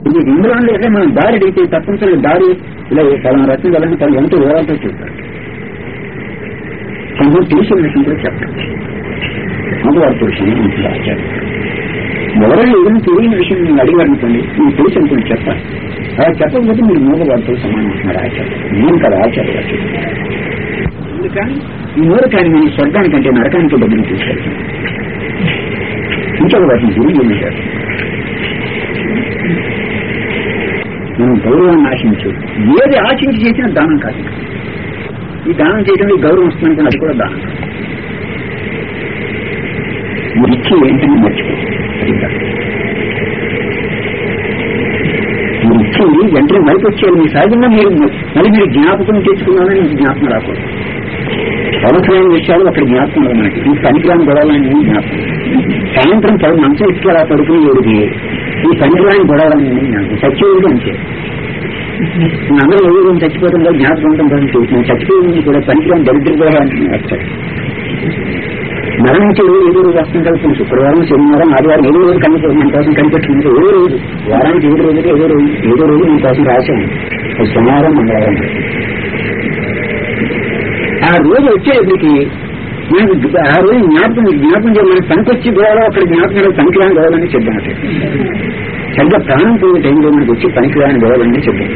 ఇది ఇందులో అంటే మనం దారి అడిగితే తప్పనిసరిగా దారి ఇలా పలానా రచన వెళ్ళని తను ఎంతో వివరాలతో చెప్తారు కొంచెం తెలిసిన విషయం కూడా చెప్తారు మగవారి పురుషుని ఉంటుంది ఆచార్యం ఎవరైనా ఏదైనా తెలియని విషయం నేను అడిగారనుకోండి మీకు తెలిసి అనుకుని చెప్పాలి అలా చెప్పకపోతే మీరు మూగవారితో సమానం అంటున్నారు ఆచార్యం నేను కదా ఆచార్య అందుకని ఈ నోరు కానీ నేను స్వర్గానికంటే నరకానికి దగ్గర తీసుకెళ్తాను ఇంకొక వాటిని గురి చేశారు మనం గౌరవాన్ని ఆశించు ఏది ఆశించి చేసినా దానం కాదు ఈ దానం చేయడం ఈ గౌరవం వస్తుందంటే అది కూడా దానం కాదు మీరు ఇచ్చి ఏంటని మర్చిపో అది కాదు. మీరు ఇచ్చి వెంటనే మరికి వచ్చేది మీ సహజంగా మీరు మళ్ళీ మీరు జ్ఞాపకం తెచ్చుకున్నారని మీకు జ్ఞాపకం రాకూడదు అవసరమైన విషయాలు అక్కడ జ్ఞాపకం లేదు మనకి ఈ పనికిరాని గొడవలని జ్ఞాపకం సాయంత్రం పది మంచం ఇసుక అలా పడుకుని ఏడిది ఈ పనికిరాని గొడవలని జ్ఞాపకం సత్యవుడు అంతే అందరూ ఎవరు చచ్చిపోవడం కూడా జ్ఞాపకం ఉండడం కోసం చూస్తున్నాం చచ్చిపోయింది కూడా పనికిరాని దరిద్ర గొడవలని వచ్చాడు మరణించే రోజు ఏదో రోజు వస్తుంది కదా శుక్రవారం శనివారం ఆదివారం ఏదో రోజు కనిపెట్టి మన కోసం కనిపెట్టుకుంటే ఏదో రోజు వారానికి ఏదో రోజు ఏదో రోజు ఏదో రోజు మన కోసం రాశాను అది శనివారం మంగళవారం ఆ రోజు వచ్చేటికి నాకు ఆ రోజు జ్ఞాపకం జ్ఞాపకం చేయమని పనికొచ్చి గోవాలో అక్కడ జ్ఞాపకం పనికిరాని గోవాలని చెప్పాను సరిగ్గా ప్రాణం పోయే టైంలో మనకు వచ్చి పనికిరాని గోవాలని చెప్పాను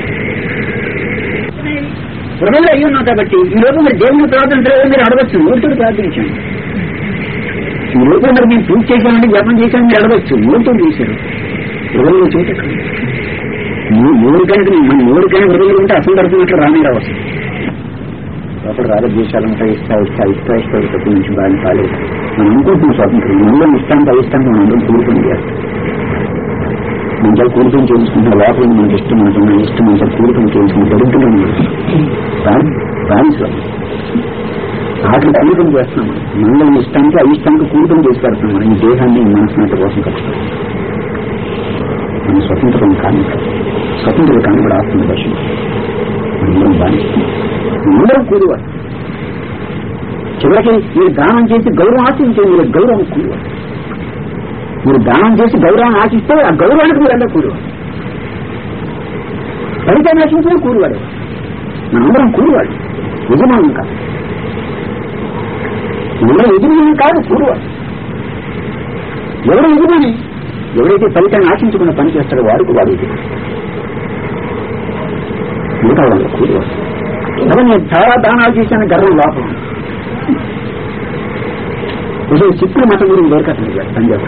హృదయంలో అయ్యి ఉన్నాం కాబట్టి ఈ లోపల మరి దేవుని ప్రార్థన మీరు అడగచ్చు నోటితో ప్రార్థించాను ఈ లోపల మరి మేము పూజ చేశామంటే జపం చేశాను మీరు అడగచ్చు నోటితో చేశారు హృదయంలో చూట నోరు కనుక మన నోరు కనుక హృదయంలో ఉంటే అసలు దర్శనట్లు రానే రావచ్చు అప్పుడు రాజద్వేషాలు ఉంటాయి ఇస్తా ఇస్తా ఇస్తా ఇస్తా ప్రతి నుంచి బాగా కాలేదు మనం అనుకుంటున్నాం స్వాతంత్రం మనం ఇస్తాం ఇస్తాం మనం అందరం కూడుకుని చేస్తాం మంచిగా కూడుకుని చేయించుకుంటున్న లోపల మనకి ఇష్టం ఉంటుంది ఇష్టం మంచిగా కూడుకుని చేయించుకుని దరిద్రం రాణి ఆటలు కూడుకుని చేస్తాం మనల్ని ఇష్టానికి అయిష్టానికి కూడుకుని చేసి పెడతాం మనం ఈ దేహాన్ని ఈ మనసునంత కోసం కలుస్తాం మనం స్వతంత్రం కానీ స్వతంత్రం కానీ కూడా ఆత్మ దర్శనం అందరం బాగా అందరం కూలివారు చివరికి మీరు దానం చేసి గౌరవం ఆశించే మీరు గౌరవం కూలివారు మీరు దానం చేసి గౌరవం ఆశిస్తే ఆ గౌరవానికి మీరు అందరూ కూలివారు ఫలితాన్ని ఆశించిన కూలివాడు మనందరం కూలివాడు యజమానం కాదు మనందరం యజమానం కాదు కూలివాడు ఎవరు యజమాని ఎవరైతే ఫలితాన్ని ఆశించకుండా పని చేస్తాడో వాడికి వాడు యజమాని మిగతా వాళ్ళు కూలివాడు అదే నేను చాలా దానాలు చేశాను గర్వం లోపం ఉదయం సిక్కుల మతం గురించి వేరకట్టండి పంజాబ్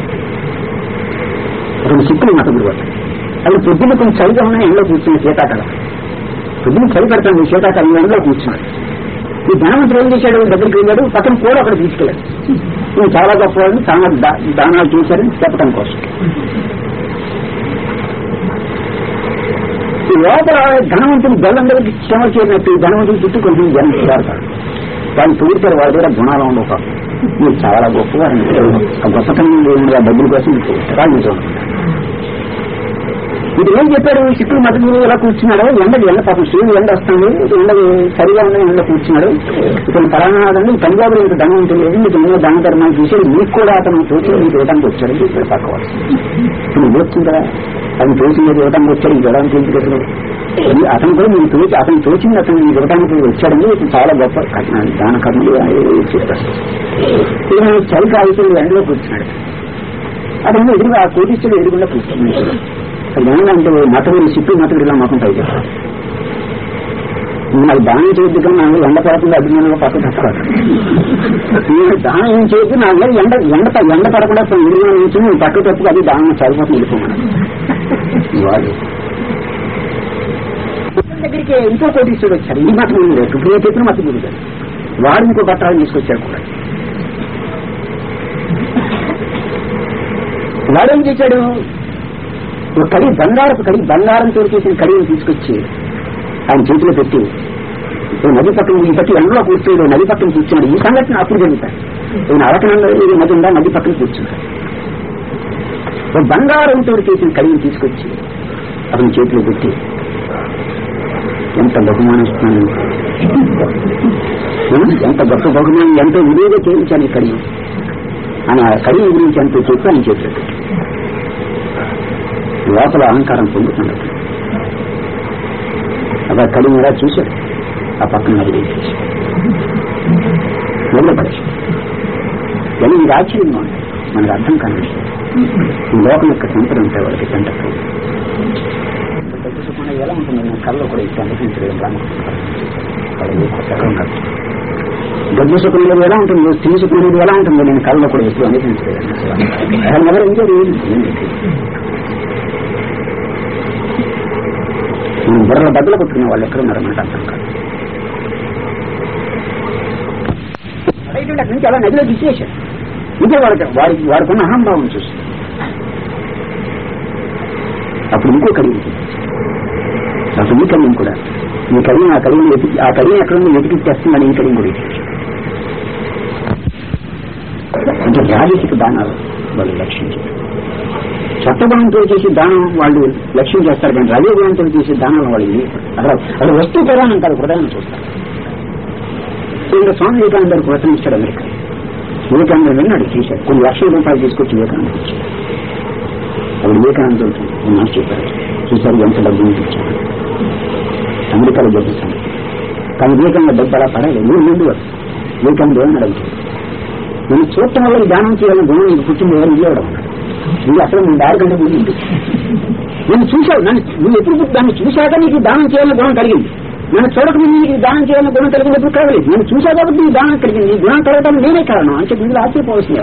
అతను సిక్కుల మతం గురించి అది పొద్దున్న కొంచెం చలిగా ఉన్నాయి ఎండలో కూర్చుని శీతాకాలం పొద్దున్న చలి పెడతాను శీతాకాలం ఎండలో కూర్చున్నాడు ఈ ధనవంతుడు ఏం చేశాడు దగ్గరికి వెళ్ళాడు పక్కన కూడా అక్కడ తీసుకెళ్ళాడు నువ్వు చాలా గొప్పవాడిని చాలా దా- దానాలు చేశారని చెప్పడం కోసం ఈ లోపల ధనవంతుని బలం దగ్గరికి శ్రమ చేరినట్టు ఈ ధనవంతుని చుట్టూ కొంచెం జనం చేరతాడు వాళ్ళు తూర్చారు వాళ్ళ దగ్గర గుణాలు ఉండవు పాపం. మీరు చాలా గొప్పవారండి ఆ గొప్పతనం లేకుండా డబ్బుల కోసం రాజుతూ ఇది ఏం చెప్పాడు సిక్కులు మధ్య ఇలా కూర్చున్నాడు ఎండ ఎండ పాపం సూర్యుడు ఎండ వస్తుంది ఎండ సరిగా ఉన్న ఎండ కూర్చున్నాడు ఇతను పలానాదండి పంజాబ్ ఇంత ధనం ఉంటుంది మీకు ఎన్నో దాన ధర్మాలు చూసాడు మీకు కూడా అతను తోచి మీకు ఇవ్వడానికి వచ్చాడు ఇక్కడ పక్కవాడు ఇప్పుడు ఇవ్వచ్చు కదా అతను తోచి మీరు ఇవ్వడానికి వచ్చాడు ఇది ఇవ్వడానికి ఎందుకు అసలు? అది అతను కూడా మీరు తోచి అతను తోచింది అతను మీకు ఇవ్వడానికి వచ్చాడండి ఇతను చాలా గొప్ప కఠిన దాన కర్మలు చేస్తారు ఈయన చలి కాల్చుడు ఎండలో కూర్చున్నాడు అతను ఎదురుగా ఆ కోటీశ్వరుడు ఎదురుకుండా కూర్చున్నాడు అది ఏమంటే మతగురు సిప్పు మతగురిలా మొత్తం పైకి నాకు దానం చేయొద్దు కానీ నాకు ఎండ పడకుండా అభిమానంగా పక్క తక్కువ నేను దానం ఏం చేయొద్దు నా మీద ఎండ ఎండ ఎండ పడకుండా ఎదురుగా నుంచి నేను పక్క తప్పుకు అది దానం సరిపోతుంది వెళ్ళిపోమన్నాడు వాళ్ళు దగ్గరికి ఇంకో కోటీశ్వరుడు వచ్చారు ఈ మతం ఉంది ఇప్పుడు చెప్పిన మతం గురి వాడు ఇంకో పత్రాలు తీసుకొచ్చాడు కూడా వాడేం చేశాడు ఒక కడి బంగారపు కడి బంగారంతో చేసిన కడిని తీసుకొచ్చి ఆయన చేతిలో పెట్టి ఓ నది పక్కన ఈ బట్టి ఎండలో కూర్చొని ఓ నది పక్కన కూర్చున్నాడు ఈ సంఘటన అప్పుడు జరుగుతాయి ఈయన అరకనంలో ఇది నది ఉందా నది పక్కన కూర్చున్నాడు ఓ బంగారంతో చేసిన కడిని తీసుకొచ్చి అతని చేతిలో పెట్టి ఎంత బహుమానం ఇస్తున్నాను ఎంత గొప్ప బహుమానం ఎంతో విలువగా చేయించాను ఈ కడిని అని ఆ కడిని గురించి ఎంతో చెప్పి ఆయన చేతిలో పెట్టి లోపల అహంకారం పొందుతున్నాడు అలా కడిగి ఇలా చూశాడు ఆ పక్కన నది నిలబడేసి కానీ ఇది ఆశ్చర్యంగా ఉంది మనకు అర్థం కాని విషయం ఈ లోకం యొక్క సంపద ఉంటే వాళ్ళకి కంటకు ఎలా ఉంటుంది నేను కళ్ళలో కూడా ఇట్లా అనిపించలేదు గడ్డి సుఖం ఎలా ఉంటుంది స్త్రీ సుఖం ఎలా ఉంటుందో నేను కళ్ళలో కూడా ఎప్పుడు అనిపించలేదు అసలు ఎవరు ఇంకా నేను బుర్రల బద్దలు కొట్టుకునే వాళ్ళు ఎక్కడ ఉన్నారు మనకు అర్థం కాదు అడగకుండా అక్కడి నుంచి అలా నదిలో తీసేశాడు ఇంకా వాడికి వాడికి వాడికున్న అహంభావం చూసి అప్పుడు ఇంకో కడిగి అసలు ఈ కడియం కూడా ఈ కడియం ఆ కడియం వెతికి ఆ కడియం ఎక్కడ ఉంది వెతికి తెస్తుందని ఈ కడియం కూడా ఇచ్చేసి అంటే రాజకీయ దానాలు వాళ్ళు లక్ష్యించారు సత్వగుణంతో చేసి దానం వాళ్ళు లక్ష్యం చేస్తారు కానీ రజోగుణంతో చేసే దానాలు వాళ్ళు ఇవి అక్కడ అక్కడ వస్తువు ప్రధానం అంటారు ప్రధానం చూస్తారు ఇంకా స్వామి వివేకానంద కోసం ఇచ్చాడు అమెరికా వివేకానంద విన్నాడు చేశాడు కొన్ని లక్షల రూపాయలు తీసుకొచ్చి వివేకానంద ఇచ్చాడు అప్పుడు వివేకానంద మాట చెప్పారు చూశారు ఎంత డబ్బు ఇచ్చాడు అమెరికాలో జరిపిస్తాను కానీ వివేకానంద డబ్బు అలా పడలేదు నువ్వు ముందు వివేకానంద ఏమని అడుగుతాడు నేను చూడటం వల్ల ఈ దానం చేయాలని గుణం నీకు పుట్టింది ఎవరు ఇవ్వడం నువ్వు అసలు నీ దారి కంటే ముందు నేను చూశావు నన్ను నువ్వు ఎప్పుడు దాన్ని చూశాక నీకు దానం చేయాలని గుణం కలిగింది నన్ను చూడకముందు నీకు దానం చేయాలని గుణం కలిగినప్పుడు కలగలేదు నేను చూశా కాబట్టి ఈ దానం కలిగింది ఈ గుణం కలగడానికి నేనే కారణం అంటే ముందు ఆశ్చర్యపోవాల్సిందే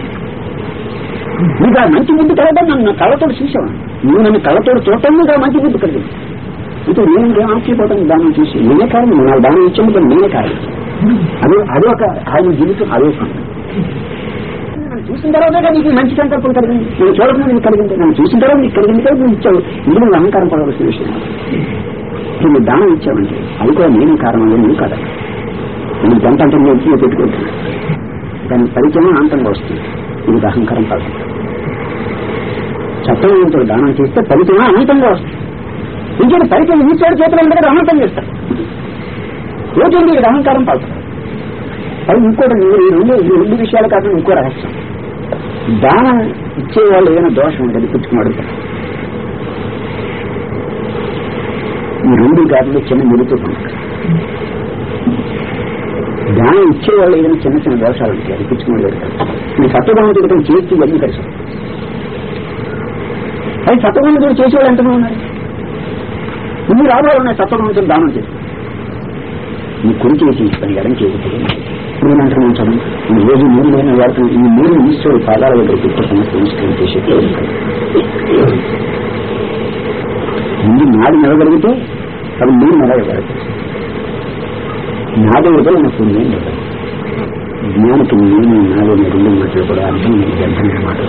నీకు ఆ మంచి బుద్ధి కలగడం నన్ను కళ్ళతోడు చూసావా నువ్వు నన్ను కళ్ళతోడు చూడటం నీకు ఆ మంచి బుద్ధి కలిగింది అయితే నేను ఏం ఆశ్చర్యపోతాను దానం చూసి నేనే కారణం నాకు దానం ఇచ్చేందుకు నేనే కారణం అదే అదే ఒక ఆయన జీవితం అదే సంగతి నన్ను చూసిన తర్వాత నీకు మంచి సంకల్పం కలిగింది నేను చూడకుండా నీకు కలిగింది నన్ను చూసిన తర్వాత నీకు కలిగింది కదా నువ్వు ఇచ్చావు ఇది నువ్వు అహంకారం పడవలసిన విషయం నువ్వు దానం ఇచ్చావంటే అది కూడా నేనే కారణం నువ్వు కదా నేను గంట అంటే నేను ఎత్తి పెట్టుకుంటున్నాను దాని పరిచయం అంతంగా వస్తుంది ఇది అహంకారం పడదు చట్టంతో దానం చేస్తే ఫలితం అనంతంగా వస్తుంది ఇంకేది పరిచయం ఈశ్వరుడు చేతులు ఉండగా అనంతం చేస్తాడు ఏంటంటే ఇది అహంకారం పడుతుంది అది ఇంకోటి ఈ రెండు ఈ రెండు విషయాలు కాకుండా ఇంకో రహస్యం దానం ఇచ్చేవాళ్ళు ఏదైనా దోషం ఉంటుంది పుచ్చుకున్నాడు ఈ రెండు కాకుండా చిన్న మెరుతూ దానం ఇచ్చేవాళ్ళు ఏదైనా చిన్న చిన్న దోషాలు ఉంటాయి అది పుచ్చుకున్నాడు మీ సత్వభావంతో చేసి ఇవన్నీ కలిసి అది సత్వభావంతో చేసేవాళ్ళు ఎంతమంది ఉన్నారు ఇన్ని లాభాలు ఉన్నాయి సత్వభావంతో దానం చేసి నీ కుడి చేసి పని ఎడం చేయకపోతే నేనంటున్నాను చదువు ఈ రోజు నీరు లేని వారికి ఈ నీరు ఈశ్వరుడు పాదాల దగ్గర పెట్టి సమస్య నిష్క్రమం చేసే ముందు నాడు నిలగలిగితే అవి నీరు నిలగలగదు నాదే వదలు నాకు నేను నిలగదు జ్ఞానికి నేను నాదే రెండు మాటలు కూడా అర్థం నేను అర్థమైన మాటలు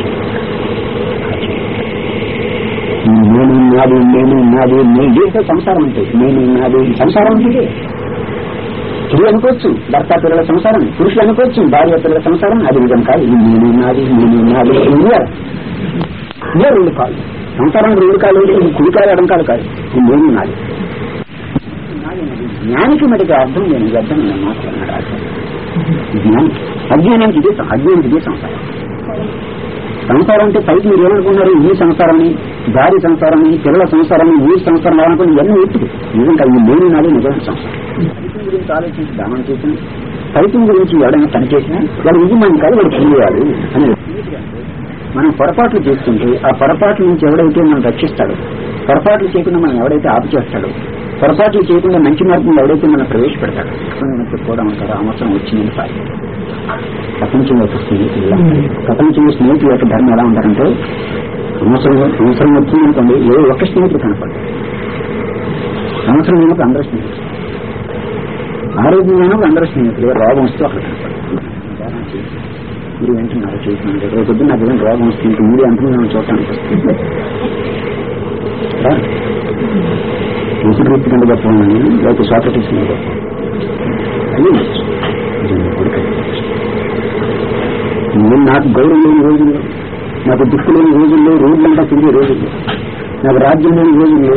నేను నాది నేను నాది నేను చేసే సంసారం అంటే నేను నాది సంసారం అంటే స్త్రీ అనుకోవచ్చు భర్త పిల్లల సంసారం పురుషులు అనుకోవచ్చు భార్య పిల్లల సంసారం అది నిజం కాదు ఇది నేను నాది నేను నాది ఇయ్యారు ఇదే రెండు కాదు సంసారం రెండు కాదు ఇది కుడి కాదు అడం కాదు కాదు ఇది నేను నాది జ్ఞానికి మటుకు అర్థం నేను అర్థం నేను మాట్లాడినాడు జ్ఞానికి అజ్ఞానానికి ఇదే అజ్ఞానికి ఇదే సంసారం సంసారం అంటే పైకి మీరు ఏమనుకున్నారు ఈ సంసారమని భార్య సంసారమని పిల్లల సంసారమని ఈ సంసారం అనుకుని ఇవన్నీ ఎత్తుకు నిజంగా ఈ లేని నాదే నిజమైన సంసారం ఫలితం గురించి ఆలోచించి దానం చేసిన ఫలితం గురించి ఎవడైనా పని చేసినా వాడు ఇది మనం కాదు వాడు చెయ్యాలి అని మనం పొరపాట్లు చేస్తుంటే ఆ పొరపాట్ల నుంచి ఎవడైతే మనం రక్షిస్తాడో పొరపాట్లు చేయకుండా మనం ఎవడైతే ఆపు చేస్తాడో పొరపాట్లు చేయకుండా మంచి మార్గం ఎవడైతే మనం ప్రవేశపెడతాడో మనం చెప్పుకోవడం అంటారు అవసరం వచ్చిందని సార్ ప్రపంచంలో ఒక స్నేహితులు ప్రపంచంలో స్నేహితుల యొక్క ధర్మం ఎలా ఉంటారంటే సంవత్సరం సంవత్సరం వచ్చిందనుకోండి ఏ ఒక్క స్నేహితులు కనపడదు సంవత్సరం అయినప్పుడు అందరూ స్నేహితులు ఆరోగ్యంగా అందరూ స్నేహితులు రోగం వస్తూ అక్కడ కనపడదు మీరు వింటున్నారు చూస్తున్నారు రేపు పొద్దున్న నాకు ఏదైనా రోగం వస్తుంది మీరు ఎంతమంది చూడటానికి వస్తుంది యేసుక్రీస్తు కంటే గొప్ప లేకపోతే సోక్రటీస్ కంటే గొప్ప అది నేను నాకు గౌరవం లేని రోజుల్లో నాకు దిక్కు లేని రోజుల్లో రోజులంతా తిరిగే రోజుల్లో నాకు రాజ్యం లేని రోజుల్లో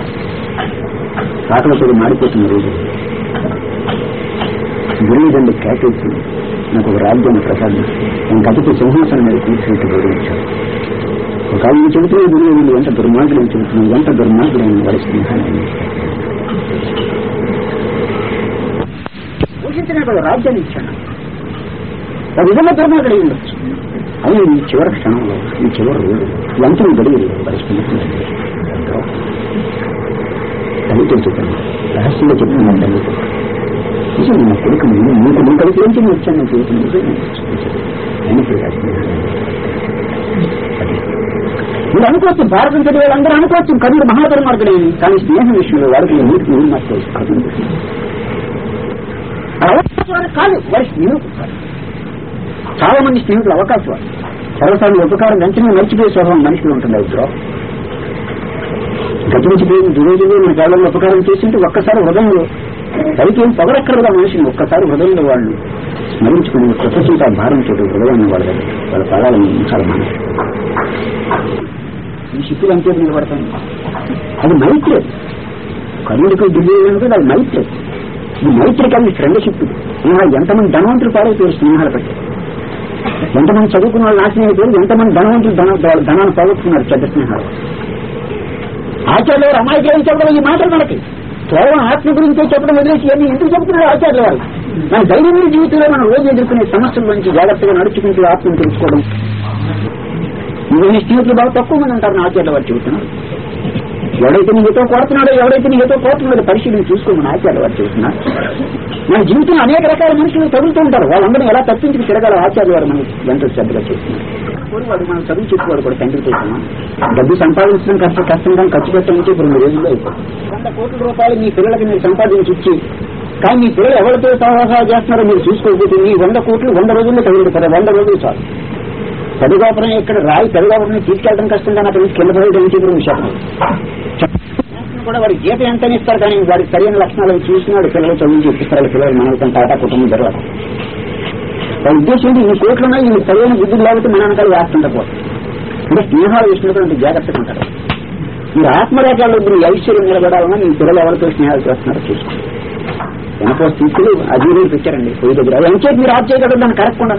ఆకలితో మారిపోతున్న రోజులు గురువుదండి కేటాయించి నాకు ఒక రాజ్యాన్ని ప్రసాదించి నేను గతికి సింహాసనం మీద కూర్చున్నట్టు గౌరవించాను ఒక ఆయన చెబుతున్న గురువు ఎంత దుర్మార్గుడు చెబుతున్నావు ఎంత దుర్మార్గుడు వాడి స్నేహాన్ని పోషించిన రాజ్యాన్ని ఇచ్చాను ఒక విధంగా దుర్మార్గుడు అయి ఉండొచ్చు అది ఈ చివరి క్షణంలో ఈ చివరి రోజు ఎంతో గడియలు పరిస్థితి తల్లితో చెప్పాను రహస్యంగా చెప్పిన నా తల్లితో నిజం నా కొడుకు నేను నీకు నీ కలిసి ఏం చెప్పి వచ్చాను నా జీవితం అయినప్పుడు మీరు అనుకోవచ్చు భారతం చదివే వాళ్ళందరూ అనుకోవచ్చు కనుడు మహాధర్మార్గుడేమి కానీ స్నేహం విషయంలో వారికి నీటికి నీరు మార్చుకోవచ్చు కనుడు అవకాశం కాదు వారి స్నేహితులు కాదు చాలా మంది స్నేహితులు అవకాశం సర్వసారి ఉపకారం వెంటనే మర్చిపోయే స్వభావం మనిషిలో ఉంటుంది ఇద్దరు గతించిపోయిన దురోజులు మన కాలంలో ఉపకారం చేసింటే ఒక్కసారి హృదయంలో పైకి ఏం పొగరక్కర్గా మనిషిని ఒక్కసారి హృదయంలో వాళ్ళు స్మరించుకుని కృతచింత భారం చోటు హృదయాన్ని వాళ్ళ వాళ్ళ పాదాలను ఉంచాలి మనం ఈ శక్తులు అంతే నిలబడతాయి అది మైత్రి కర్ణుడికి దివ్యంగా అది మైత్రి ఈ మైత్రి కానీ ఫ్రెండ్షిప్ స్నేహాలు ఎంతమంది ధనవంతులు పాడైపోయారు స్నేహాలు పెట్టి ఎంతమంది చదువుకున్న వాళ్ళు నాశనం అయిపోయారు ఎంతమంది ధనవంతులు ధన వాళ్ళ ధనాన్ని పోగొట్టుకున్నారు చెడ్డ స్నేహాలు ఆచార్యులు వారు అమ్మాయికి ఏం చెప్పడం ఈ మాటలు మనకి కేవలం ఆత్మ గురించే చెప్పడం వదిలేసి ఇవన్నీ ఎందుకు చెప్తున్నారు ఆచార్యుల వారు మన దైనందిన జీవితంలో మనం రోజు ఎదుర్కొనే సమస్యల నుంచి జాగ్రత్తగా నడుచుకుంటూ ఆత్మను తెలుసుకోవడం ఇవన్నీ స్నేహితులు బాగా తక్కువ మంది ఉంటారు నా ఆచార్యుల వారు చెబుతున్నారు ఎవడైతే నీతో కోరుతున్నాడో ఎవడైతే నీతో కోరుతున్నాడో పరిశీలన చూసుకోమని ఆచార్య వారు చెబుతున్నారు మన జీవితంలో అనేక రకాల మనుషులు తగులుతూ ఉంటారు వాళ్ళందరినీ ఎలా తప్పించుకు తిరగాల ఆచార్య వారు మనకి ఎంతో శ్రద్ధగా చేస్తున్నారు వాడు మనం చదువు చెప్పేవాడు కూడా తండ్రి చేసామా డబ్బు సంపాదించడం కష్టం కష్టంగా ఖర్చు పెట్టడానికి ఇప్పుడు రెండు రోజుల్లో అయిపోయింది వంద కోట్ల రూపాయలు మీ పిల్లలకి మీరు సంపాదించి ఇచ్చి కానీ మీ పిల్లలు ఎవరితో సహవాసాలు చేస్తున్నారో మీరు చూసుకోకపోతే మీ వంద కోట్లు వంద రోజుల్లో తగులుతారు వంద రోజులు చాలు పెదగోపురం ఇక్కడ రాయి పెదగోపురం తీసుకెళ్ళడం కష్టంగా నాకు నుంచి కింద పడేయడం ఇప్పుడు విషయం కూడా వాడి జీతం ఎంత ఇస్తారు కానీ వాడికి సరైన లక్షణాలు చూసినాడు పిల్లలు చదువు చూపిస్తారు పిల్లలు మనతో టాటా కుటుంబం జరగదు వాడి ఉద్దేశం ఏంటి ఈ కోట్లు ఉన్నాయి ఈ సరైన బుద్ధులు లేకపోతే మన వెనకాల వేస్తుంటారు అంటే స్నేహాలు విషయంలో జాగ్రత్తగా ఉంటారు మీరు ఆత్మరేఖల్లో మీ ఐశ్వర్యం నిలబడాలన్నా మీ పిల్లలు ఎవరితో స్నేహాలు చేస్తున్నారో చూసుకోండి వెనకో తీసుకుని అజీవీ పెట్టారండి పోయి దగ్గర అది ఎంచేది మీరు ఆఫ్ చేయగలరు దాన్ని కరెక్ట్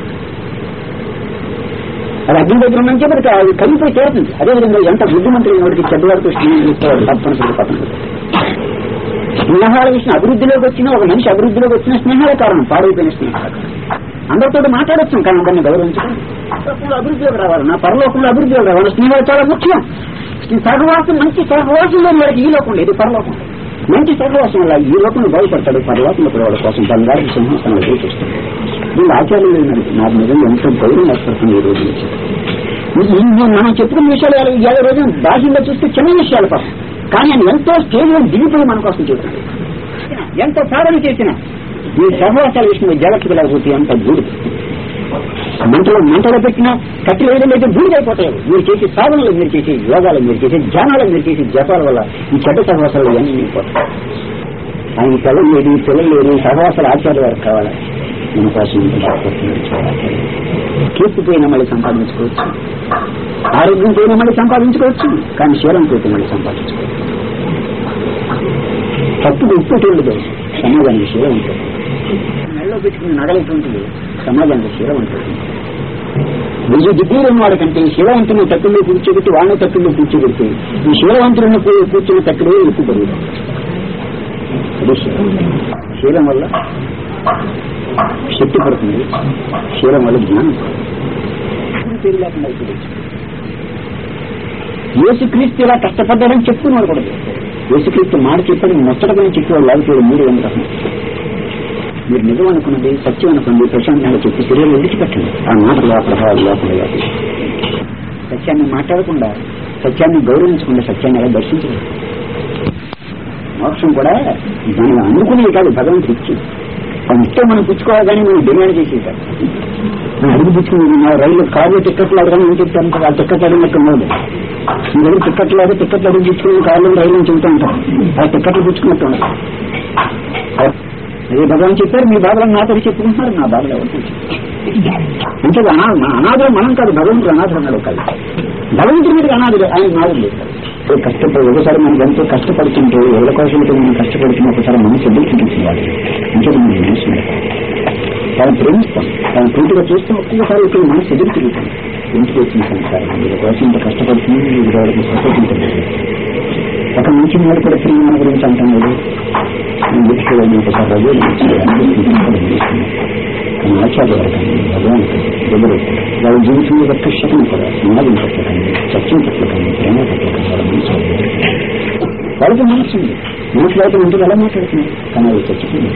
అది అగ్ని దగ్గర ఉందని చెప్పి అది కలిగిపోయి చేరుతుంది అదేవిధంగా ఎంత బుద్ధిమంతులు వాడికి చెడ్డవాడితో స్నేహం చేసేవాడు తప్పనిసరి పక్కన స్నేహాల విషయం అభివృద్ధిలోకి వచ్చిన ఒక మనిషి అభివృద్ధిలోకి వచ్చిన స్నేహాలే కారణం పాడైపోయిన స్నేహాలు అందరితో మాట్లాడచ్చు కానీ అందరిని గౌరవించడం పరలోకంలో అభివృద్ధిలోకి రావాలి నా పరలోకంలో అభివృద్ధిలోకి రావాలి స్నేహాలు చాలా ముఖ్యం ఈ సహవాసం మంచి సహవాసం లేని వాడికి ఈ లోకం లేదు పరలోకం మంచి సహవాసం వల్ల ఈ లోకంలో బాగుపడతాడు పరలోకంలో కూడా వాళ్ళ కోసం బంగారు సింహాసనం చూపిస్తాడు వీళ్ళు ఆచార్యం లేదు నాకు నిజంగా ఎంతో గౌరవం ఏర్పడుతుంది ఈ రోజు నుంచి ఈ- ఈ మనం చెప్పుకున్న విషయాలు ఇవాళ- ఇవాళ రోజు బాహ్యంగా చూస్తే చిన్న విషయాలు పాపం కానీ ఆయన ఎంతో స్టేజ్ లో దిగిపోయి మన కోసం చెబుతాడు ఎంత సాధన చేసినా ఈ సహవాసాల విషయంలో జాగ్రత్తగా లేకపోతే అంత బూడి మంటలో మంటలో పెట్టినా కట్టి వేయడం అయితే బూడిదైపోతాయి మీరు చేసే సాధనలు మీరు చేసే యోగాలు మీరు చేసే ధ్యానాలు మీరు చేసే జపాల వల్ల ఈ చెడ్డ సహవాసాలు ఇవన్నీ పోతాయి ఆయన పిల్లలు లేదు పిల్లలు లేదు సహవాసాలు ఆచార్య వారికి కావాలి మన కోసం ఇంత బాధపడుతున్నారు కీర్తి పోయినా మళ్ళీ సంపాదించుకోవచ్చు ఆరోగ్యం పోయినా మళ్ళీ సంపాదించుకోవచ్చు కానీ శీలం పోతే మళ్ళీ సంపాదించుకోవచ్చు తప్పుకు ఉప్పు ఉండదు సమాజానికి శీలం ఉంటుంది మెళ్ళలో పెట్టుకుని నగలటువంటిది సమాజానికి శీలం ఉంటుంది వెయ్యి డిగ్రీలు ఉన్నవాడి కంటే ఈ శీలవంతుని తక్కువలో కూర్చోబెట్టి వాళ్ళని తక్కువలో కూర్చోబెడితే ఈ శీలవంతులను కూర్చున్న తక్కువే ఎక్కువ పెరుగుతాం అదే శీలం శీలం వల్ల శక్తి పడుతుంది శీలం వల్ల జ్ఞానం పడుతుంది. పేరు లేకుండా అయిపోవచ్చు యేసుక్రీస్తు ఇలా కష్టపడ్డాడని చెప్పుకున్నాడు కూడా యేసుక్రీస్తు మాట చెప్పని ముచ్చటగా చెప్పేవాడు లేకపోతే మీరు ఎందుకు మీరు నిజం అనుకున్నది సత్యం అనుకున్నది ప్రశాంతంగా చెప్పి శరీరం విడిచిపెట్టండి ఆ మాటలు ఆ ప్రభావాలు లేకుండా కాదు. సత్యాన్ని మాట్లాడకుండా సత్యాన్ని గౌరవించకుండా సత్యాన్ని ఎలా దర్శించలేదు మోక్షం కూడా మనం అనుకునేది కాదు భగవంతుడు ఇచ్చి తను ఇస్తే మనం పుచ్చుకోవాలి కానీ మనం డిమాండ్ చేసేది కాదు మనం అడుగు పుచ్చుకుని నా రైలు కార్లో టిక్కెట్లు అడగానే ఏం చెప్తారంటే ఆ టిక్కెట్ అడిగినట్టు ఉండదు మీ దగ్గర టిక్కెట్లు లేదు టిక్కెట్లు అడిగి పుచ్చుకుని కార్లో రైలు చెబుతూ ఉంటారు ఆ టిక్కెట్లు పుచ్చుకున్నట్టు ఉండదు అదే భగవాన్ చెప్పారు మీ బాధలను నాతో చెప్పుకుంటున్నారు నా బాధలు ఎవరు అంటే అనా అనాథం మనం కాదు భగవంతుడు అనాథం అన్నాడు కాదు భగవంతుడి మీద అనాథుడు ఆయన నాదుడు లేదు ఇప్పుడు కష్టపడి ఒకసారి మనం ఎంతో కష్టపడుతుంటే ఎవరి కోసంతో మనం కష్టపడుతున్న ఒకసారి మనసు ఎదుర్కొంటుంది వాళ్ళు అంటే మనం మనసు వాళ్ళని ప్రేమిస్తాం వాళ్ళని పూర్తిగా చూస్తే ఒక్కొక్కసారి ఇక్కడ మనసు ఎదురు తిరుగుతాం ఎందుకు వచ్చిన సంసారం వీళ్ళ కోసం ఇంత కష్టపడుతుంది వీళ్ళ వాళ్ళకి సపోర్ట్ ఒక మంచి మూడు కూడా తిరిగి మన గురించి అంటున్నాడు నేను వీటికి ఒకసారి రజు కానీ ఆచార్య వరకండి భగవంతుడు దగ్గర వాళ్ళ జీవితం యొక్క కృష్ణకం కూడా సమాజం పట్ల కానీ సత్యం పట్ల కానీ ప్రేమ పట్ల కానీ వాళ్ళ మనసు వాళ్ళకి మనసు ఉంది మనసు అయితే ఇంటికి ఎలా మాట్లాడుతున్నారు కానీ అది చచ్చిపోయింది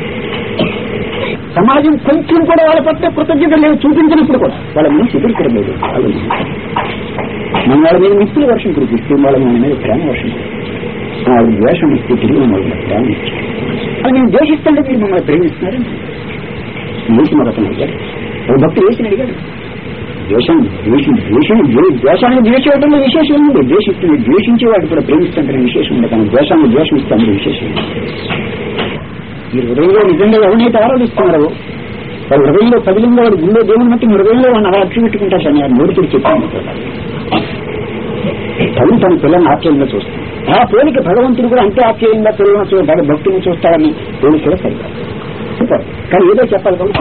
సమాజం కొంచెం కూడా వాళ్ళ పట్ల కృతజ్ఞత లేదు చూపించినప్పుడు కూడా వాళ్ళ మనసు ఎదుర్కొడం లేదు ఆలోచించారు మన వాళ్ళ మీద మిత్రుల వర్షం కురిపిస్తే వాళ్ళ మన మీద ప్రేమ వర్షం కురిపిస్తారు వాళ్ళ ద్వేషం ఇస్తే తిరిగి మన వాళ్ళ ప్రేమ ఇచ్చారు అది నేను ద్వేషిస్తుంటే మీరు మమ్మల్ని ప్రేమిస్తున్నారు వేసి మరొకను అడిగాడు ఒక భక్తులు వేసిన అడిగాడు ద్వేషం ద్వేషం ద్వేషం ద్వేషాన్ని ద్వేషించడంలో విశేషం ఉంది ద్వేషిస్తుంది ద్వేషించే వాడు కూడా ప్రేమిస్తుంటే విశేషం ఉంది కానీ ద్వేషాన్ని ద్వేషిస్తాను విశేషం మీరు హృదయంలో నిజంగా ఎవరినైతే ఆరాధిస్తున్నారో వారి హృదయంలో పదిలింగా వాడి గుండె దేవుని మట్టి హృదయంలో వాడిని అలా అక్షి పెట్టుకుంటారు అని ఆ నోటితో చెప్పాను తల్లి తన పిల్లల్ని ఆప్యాయంగా చూస్తుంది ఆ పోలిక భగవంతుడు కూడా అంతే ఆప్యాయంగా పిల్లలను చూ భక్తుని చూస్తారని పోలిక కూడా సరిగా సూపర్ కానీ ఏదో చెప్పాలి కాబట్టి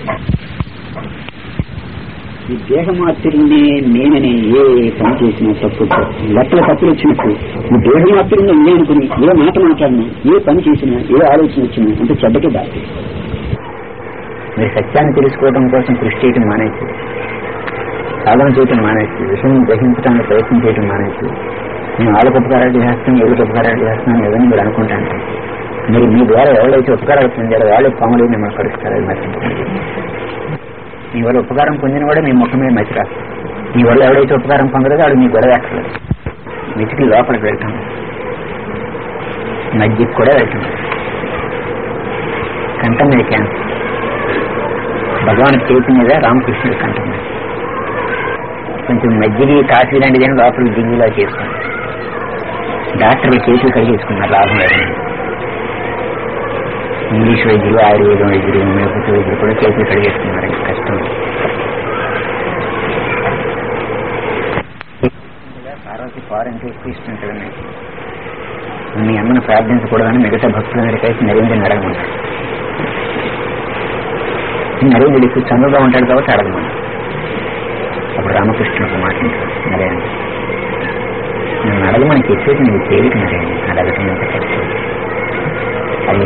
ఈ దేహమాత్రుడినే నేననే ఏ పని చేసినా తప్పు లెక్కల తప్పులు వచ్చినప్పుడు ఈ దేహమాత్రుడిని ఉంది అనుకుని ఏ మాట మాట్లాడినా ఏ పని చేసినా ఏ ఆలోచన వచ్చినా అంటే చెడ్డకే దారి మీరు సత్యాన్ని తెలుసుకోవడం కోసం కృషి చేయటం మానేసి సాధన చేయటం మానేసి విషయం గ్రహించడానికి ప్రయత్నం చేయటం మానేసి నేను వాళ్ళకి ఉపకారాలు చేస్తాను వీళ్ళకి ఉపకారాలు చేస్తున్నాను ఏదని మీరు అనుకుంటాను మీరు మీ ద్వారా ఎవరైతే ఉపకారాలు పొందారో వాళ్ళే పాములు మిమ్మల్ని కలుస్తారు అది మర్చిపోండి మీ వల్ల ఉపకారం పొందిన కూడా మీ ముఖం మీద మచ్చి రాస్తారు మీ వల్ల ఎవరైతే ఉపకారం పొందలేదో వాడు మీ గొడవ ఎక్కలేదు వెతికి లోపలికి వెళ్తాం మధ్యకి కూడా వెళ్తాం కంఠం మీద క్యాన్సర్ భగవాన్ చేతి మీద రామకృష్ణుడి కంఠం మీద కొంచెం మజ్జిగి కాఫీ లాంటిది ఏమో లోపల దింగిలా చేసుకోండి డాక్టర్లు చేతులు కలిగేసుకున్నారు లాభం లేదని ఇంగ్లీష్ వైద్యులు ఆయుర్వేదం వైద్యులు హోమియోపతి వైద్యులు కూడా చేతులు కడిగేసుకున్నారు కష్టం పార్వతి పారంటే ఎక్కువ ఇష్టం కదండి మీ అమ్మను ప్రార్థించకూడదని మిగతా భక్తులందరి కలిసి నరేంద్రని అడగమంటారు నరేంద్రుడు ఎక్కువ చనువుగా ఉంటాడు కాబట్టి అడగమని అప్పుడు రామకృష్ణుడు మాట్లాడతాడు నరేంద్ర నన్ను అడగమని చెప్పేది నీకు తేలిక నరేంద్ర అడగటం ఎంత కష్టం అది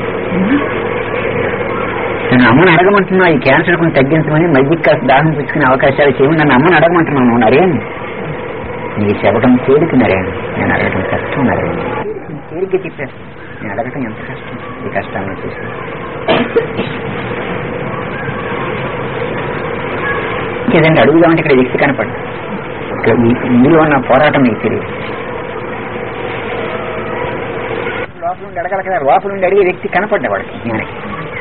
నేను అమ్మని అడగమంటున్నా ఈ క్యాన్సర్ కొని తగ్గించమని మధ్యకి కాస్త దాహం పుచ్చుకునే అవకాశాలు చేయమని నన్ను అమ్మని అడగమంటున్నాను నరేన్ నీకు చెప్పడం తేలిక నరేన్ నేను అడగటం కష్టం నరేన్ తేలిక చెప్పేస్తాను నేను అడగటం ఎంత కష్టం ఈ కష్టాన్ని చూసి ఏదంటే అడుగుదామంటే ఇక్కడ వ్యక్తి కనపడదు ఇక్కడ మీ- మీలో ఉన్న పోరాటం మీకు తెలియదు లోపల నుండి అడగల కదా లోపల నుండి అడిగే వ్యక్తి కనపడ్డా వాడికి జ్ఞానికి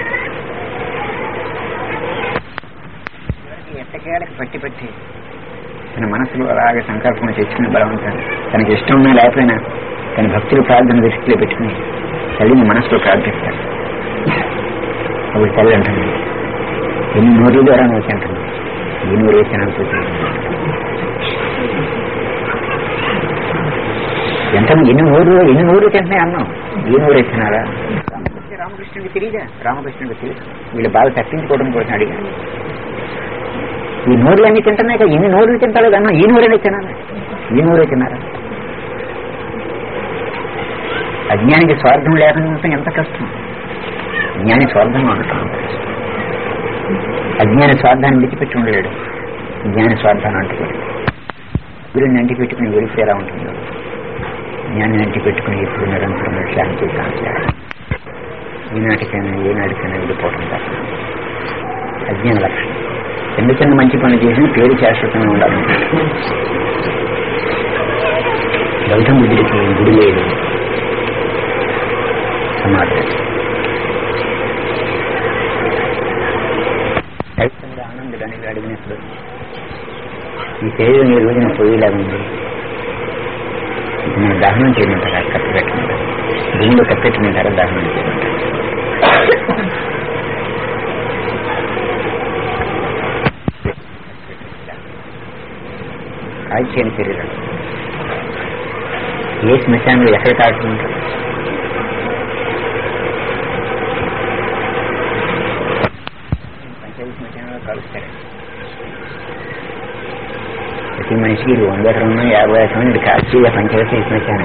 చివరికి ఎట్టకేలకు పట్టి పట్టి తన మనసులో అలాగే సంకల్పం తెచ్చుకుని బలవంతాన్ని తనకి ఇష్టం ఉన్నా లేకపోయినా తన భక్తులు ప్రార్థన దృష్టిలో పెట్టుకుని తల్లిని మనసులో ప్రార్థిస్తాడు అప్పుడు తల్లి అంటుంది ఎన్ని నోట్ల ద్వారా నువ్వు అంటుంది ఈ నూరు వేసాను ఎంత ఎన్ని నూరు ఎన్ని నూరు తింటున్నాయి అన్నాం ఈ నూరు వేసినారా రామకృష్ణుడికి తెలియదా రామకృష్ణుడికి తెలుసు వీళ్ళు బాగా తప్పించుకోవడం కోసం అడిగారు ఈ నూరులు అన్ని తింటున్నాయి కదా ఎన్ని నూరులు తింటారు అన్నా ఈ నూరే తినాలి ఈ నూరే తిన్నారా అజ్ఞానికి స్వార్థం లేకుండా ఉండటం ఎంత కష్టం జ్ఞాని స్వార్థంగా ఉండటం అంత కష్టం అజ్ఞాని స్వార్థాన్ని విడిచిపెట్టి ఉండలేడు జ్ఞాని స్వార్థాన్ని అంటుకోడు గురిని అంటి పెట్టుకుని వెలిసి ఎలా ఉంటుందో జ్ఞాని అంటి పెట్టుకుని ఇప్పుడు నిరంతరం శాంతి కాంతి ఈనాటికైనా ఏనాటికైనా వెళ్ళిపోవడం తప్ప అజ్ఞాన లక్షణం చిన్న చిన్న మంచి పనులు చేసిన పేరు శాశ్వతంగా ఉండాలి గౌతమ బుద్ధుడికి గుడి లేదు సమాధి ఖచ్చితంగా ఆనందుడు అని అడిగినప్పుడు ఈ శరీరం ఈ రోజున పోయేలాగా ఉంది నేను దహనం చేయమంటారా కత్తి పెట్టమంటారు భూమిలో కప్పెట్టమంటారా దహనం చేయమంటారు కాల్చేయని శరీరం ఏ శ్మశానంలో ఎక్కడ కాల్చుకుంటారు పంచాయతీ శ్మశానంలో కలుస్తారు మనిషికి ఇది వంద ఎకరం ఉన్నా యాభై ఎకరం ఇది కాల్చి పంచాయతీ ఇచ్చినట్టాను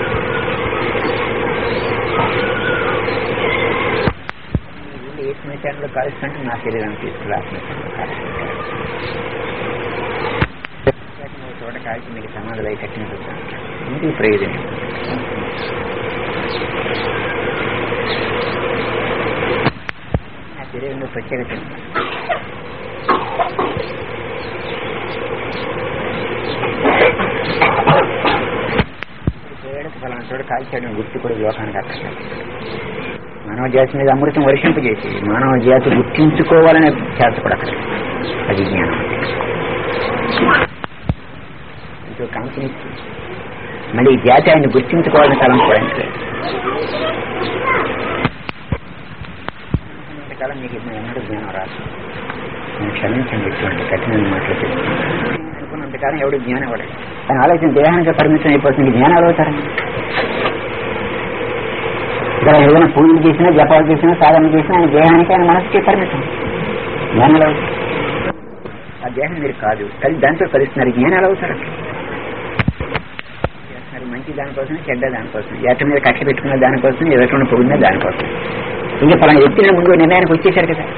ఏ శ్మశానంలో కాలుస్తుంటే నా శరీరాన్ని తీసుకురా ఆ శ్మశానంలో కాలుస్తుంటాను చోట కాల్చి మీకు సమాధులు అయి కట్టిన ఇది ప్రయోజనం నా శరీరంలో ప్రత్యేకత ఉంది. పోయాడు ఫలానా చోట కాల్చాడు గుర్తు కూడా లోకానికి అక్కడ మానవ జాతి మీద అమృతం వర్షింపజేసి మానవ జాతి గుర్తించుకోవాలనే చేత కూడా అక్కడ అది జ్ఞానం ఇంకో కంపెనీ మళ్ళీ ఈ జాతి ఆయన గుర్తించుకోవాలని తలం కూడా ఇంకా లేదు. ఇంతకాలం మీకు ఇప్పుడు ఎన్నడూ జ్ఞానం రాదు నేను క్షమించండి ఇటువంటి కఠిన మాటలు చెప్తున్నాను అనుకున్నంతకాలం ఎవడు జ్ఞానం ఇవ్వడు కానీ ఆలోచన దేహానికి పరిమితం అయిపోతుంది జ్ఞానాలు అవుతారండి ఇక్కడ ఏదైనా పూజలు చేసినా జపాలు చేసినా సాధన చేసినా ఆయన దేహానికి ఆయన మనసుకి పరిమితం జ్ఞానాలు అవుతారు ఆ దేహం మీరు కాదు కలిసి దాంతో కలుస్తున్నారు జ్ఞానాలు అవుతారు చేస్తున్నారు మంచి దానికోసం చెడ్డ దానికోసం ఎట్ట మీద కట్ట పెట్టుకున్న దానికోసం ఎదుటి పొగిడిన దానికోసం ఇంకా పలానా వ్యక్తిని ముందు నిర్ణయానికి వచ్చేసారు కదా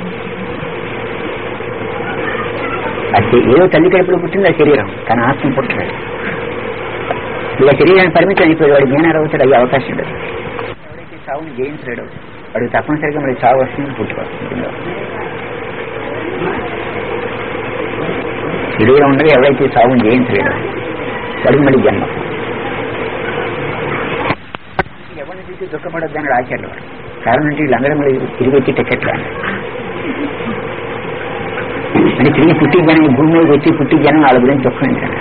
అది ఏదో తల్లి కడుపులో పుట్టింది ఆ శరీరం కానీ ఆత్మ పుట్టలేదు ఇలా శరీరాన్ని పరిమితం అయిపోయి వాడు జ్ఞానాలు అవుతాడు అయ్యే అవకాశం ఉండదు ఎవడైతే చావుని జయించలేడు వాడికి తప్పనిసరిగా మరి చావు వస్తుంది పుట్టుకొస్తుంది శరీరం ఉండగా ఎవరైతే చావుని జయించలేడు వాడికి మళ్ళీ జన్మ ఎవరిని చూసి దుఃఖపడొద్దు అన్నాడు ఆచార్యులు వాడు కారణం అంటే వీళ్ళందరూ మళ్ళీ తిరిగి వచ్చి టికెట్లు అన్నారు అంటే తిరిగి పుట్టి జనం ఈ భూమి మీద వచ్చి పుట్టి జనం వాళ్ళ గురించి దుఃఖం ఏంటంటే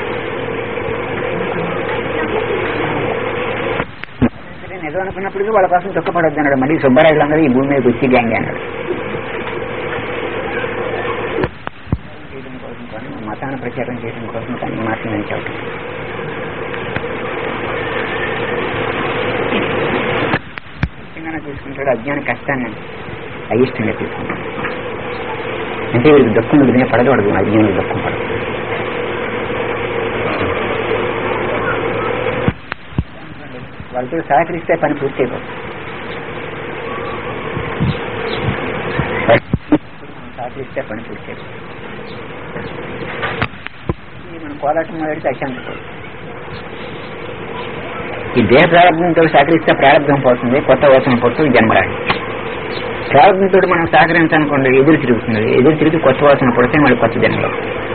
సరే, నిజం అనుకున్నప్పటికీ వాళ్ళ కోసం దుఃఖపడొద్దు అన్నాడు మళ్ళీ సుబ్బారాయుడు అందరూ ఈ భూమి మీదకి వచ్చి గ్యాంగ్ అన్నాడు చేయడం కోసం కానీ మతాన్ని ప్రచారం చేయడం కోసం కానీ ఈ మాటలు నేను చెప్పడం ముఖ్యంగా తీసుకుంటాడు అజ్ఞాన కష్టాన్ని అయిష్టంగా తీసుకుంటాడు అంటే వీరికి దుఃఖం మీద పడకూడదు అజ్ఞానికి దుఃఖం పడదు వాళ్ళతో సహకరిస్తే పని పూర్తి అయిపోతుంది మనం సహకరిస్తే పని పూర్తి అయిపోతుంది ఈ మనం పోరాటం మొదలెడితే అశాంతి పోతుంది ఈ దేహ ప్రారంభంతో సహకరిస్తే ప్రారంభం పోతుంది కొత్త వచనం పోతుంది జన్మరాడు ప్రారంభంతో మనం సహకరించాలనుకోండి ఎదురు తిరుగుతుంది ఎదురు తిరిగి కొత్త వాసన పడితే మళ్ళీ కొత్త జన్మలో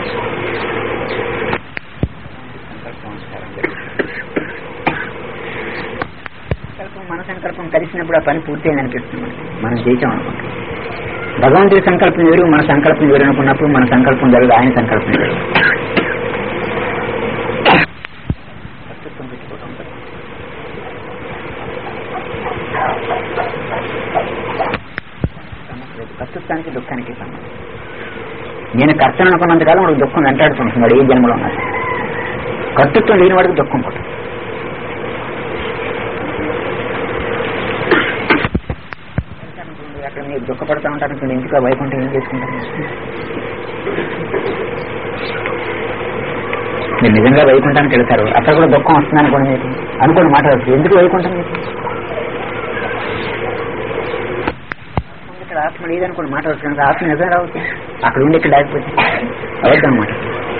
సంకల్పం మన సంకల్పం కలిసినప్పుడు ఆ పని పూర్తయింది అనిపిస్తుంది మనకి. మనం చేసాం అనుకుంటాం భగవంతుడి సంకల్పం వేరు మన సంకల్పం వేరు అనుకున్నప్పుడు మన సంకల్పం జరగదు ఆయన సంకల్పం వేరు కర్తృత్వం పెట్టుకోవటం ఉంటుంది. సమస్య లేదు. కర్తృత్వానికి దుఃఖానికి సంబంధం నేను కర్తను అనుకున్నంతకాలం వాడికి దుఃఖం వెంటాడుతుంటున్నాడు ఏ జన్మలో ఉన్నాడు కర్తృత్వం లేని వాడికి దుఃఖం పుట్టదు అక్కడ మీరు దుఃఖపడతా ఉంటారు అనుకోండి ఇంటికి వైకుంఠం ఏం చేసుకుంటారు మీరు నిజంగా వైకుంఠానికి వెళ్తారు అక్కడ కూడా దుఃఖం వస్తుంది అనుకోండి మీకు అనుకోండి మాట వస్తుంది ఎందుకు వైకుంఠం మీకు ఇక్కడ ఆత్మ లేదనుకోండి మాట వస్తుంది ఆత్మ నిజం రావచ్చు అక్కడ ఉండి ఇక్కడ లేకపోతే అవద్దు అనమాట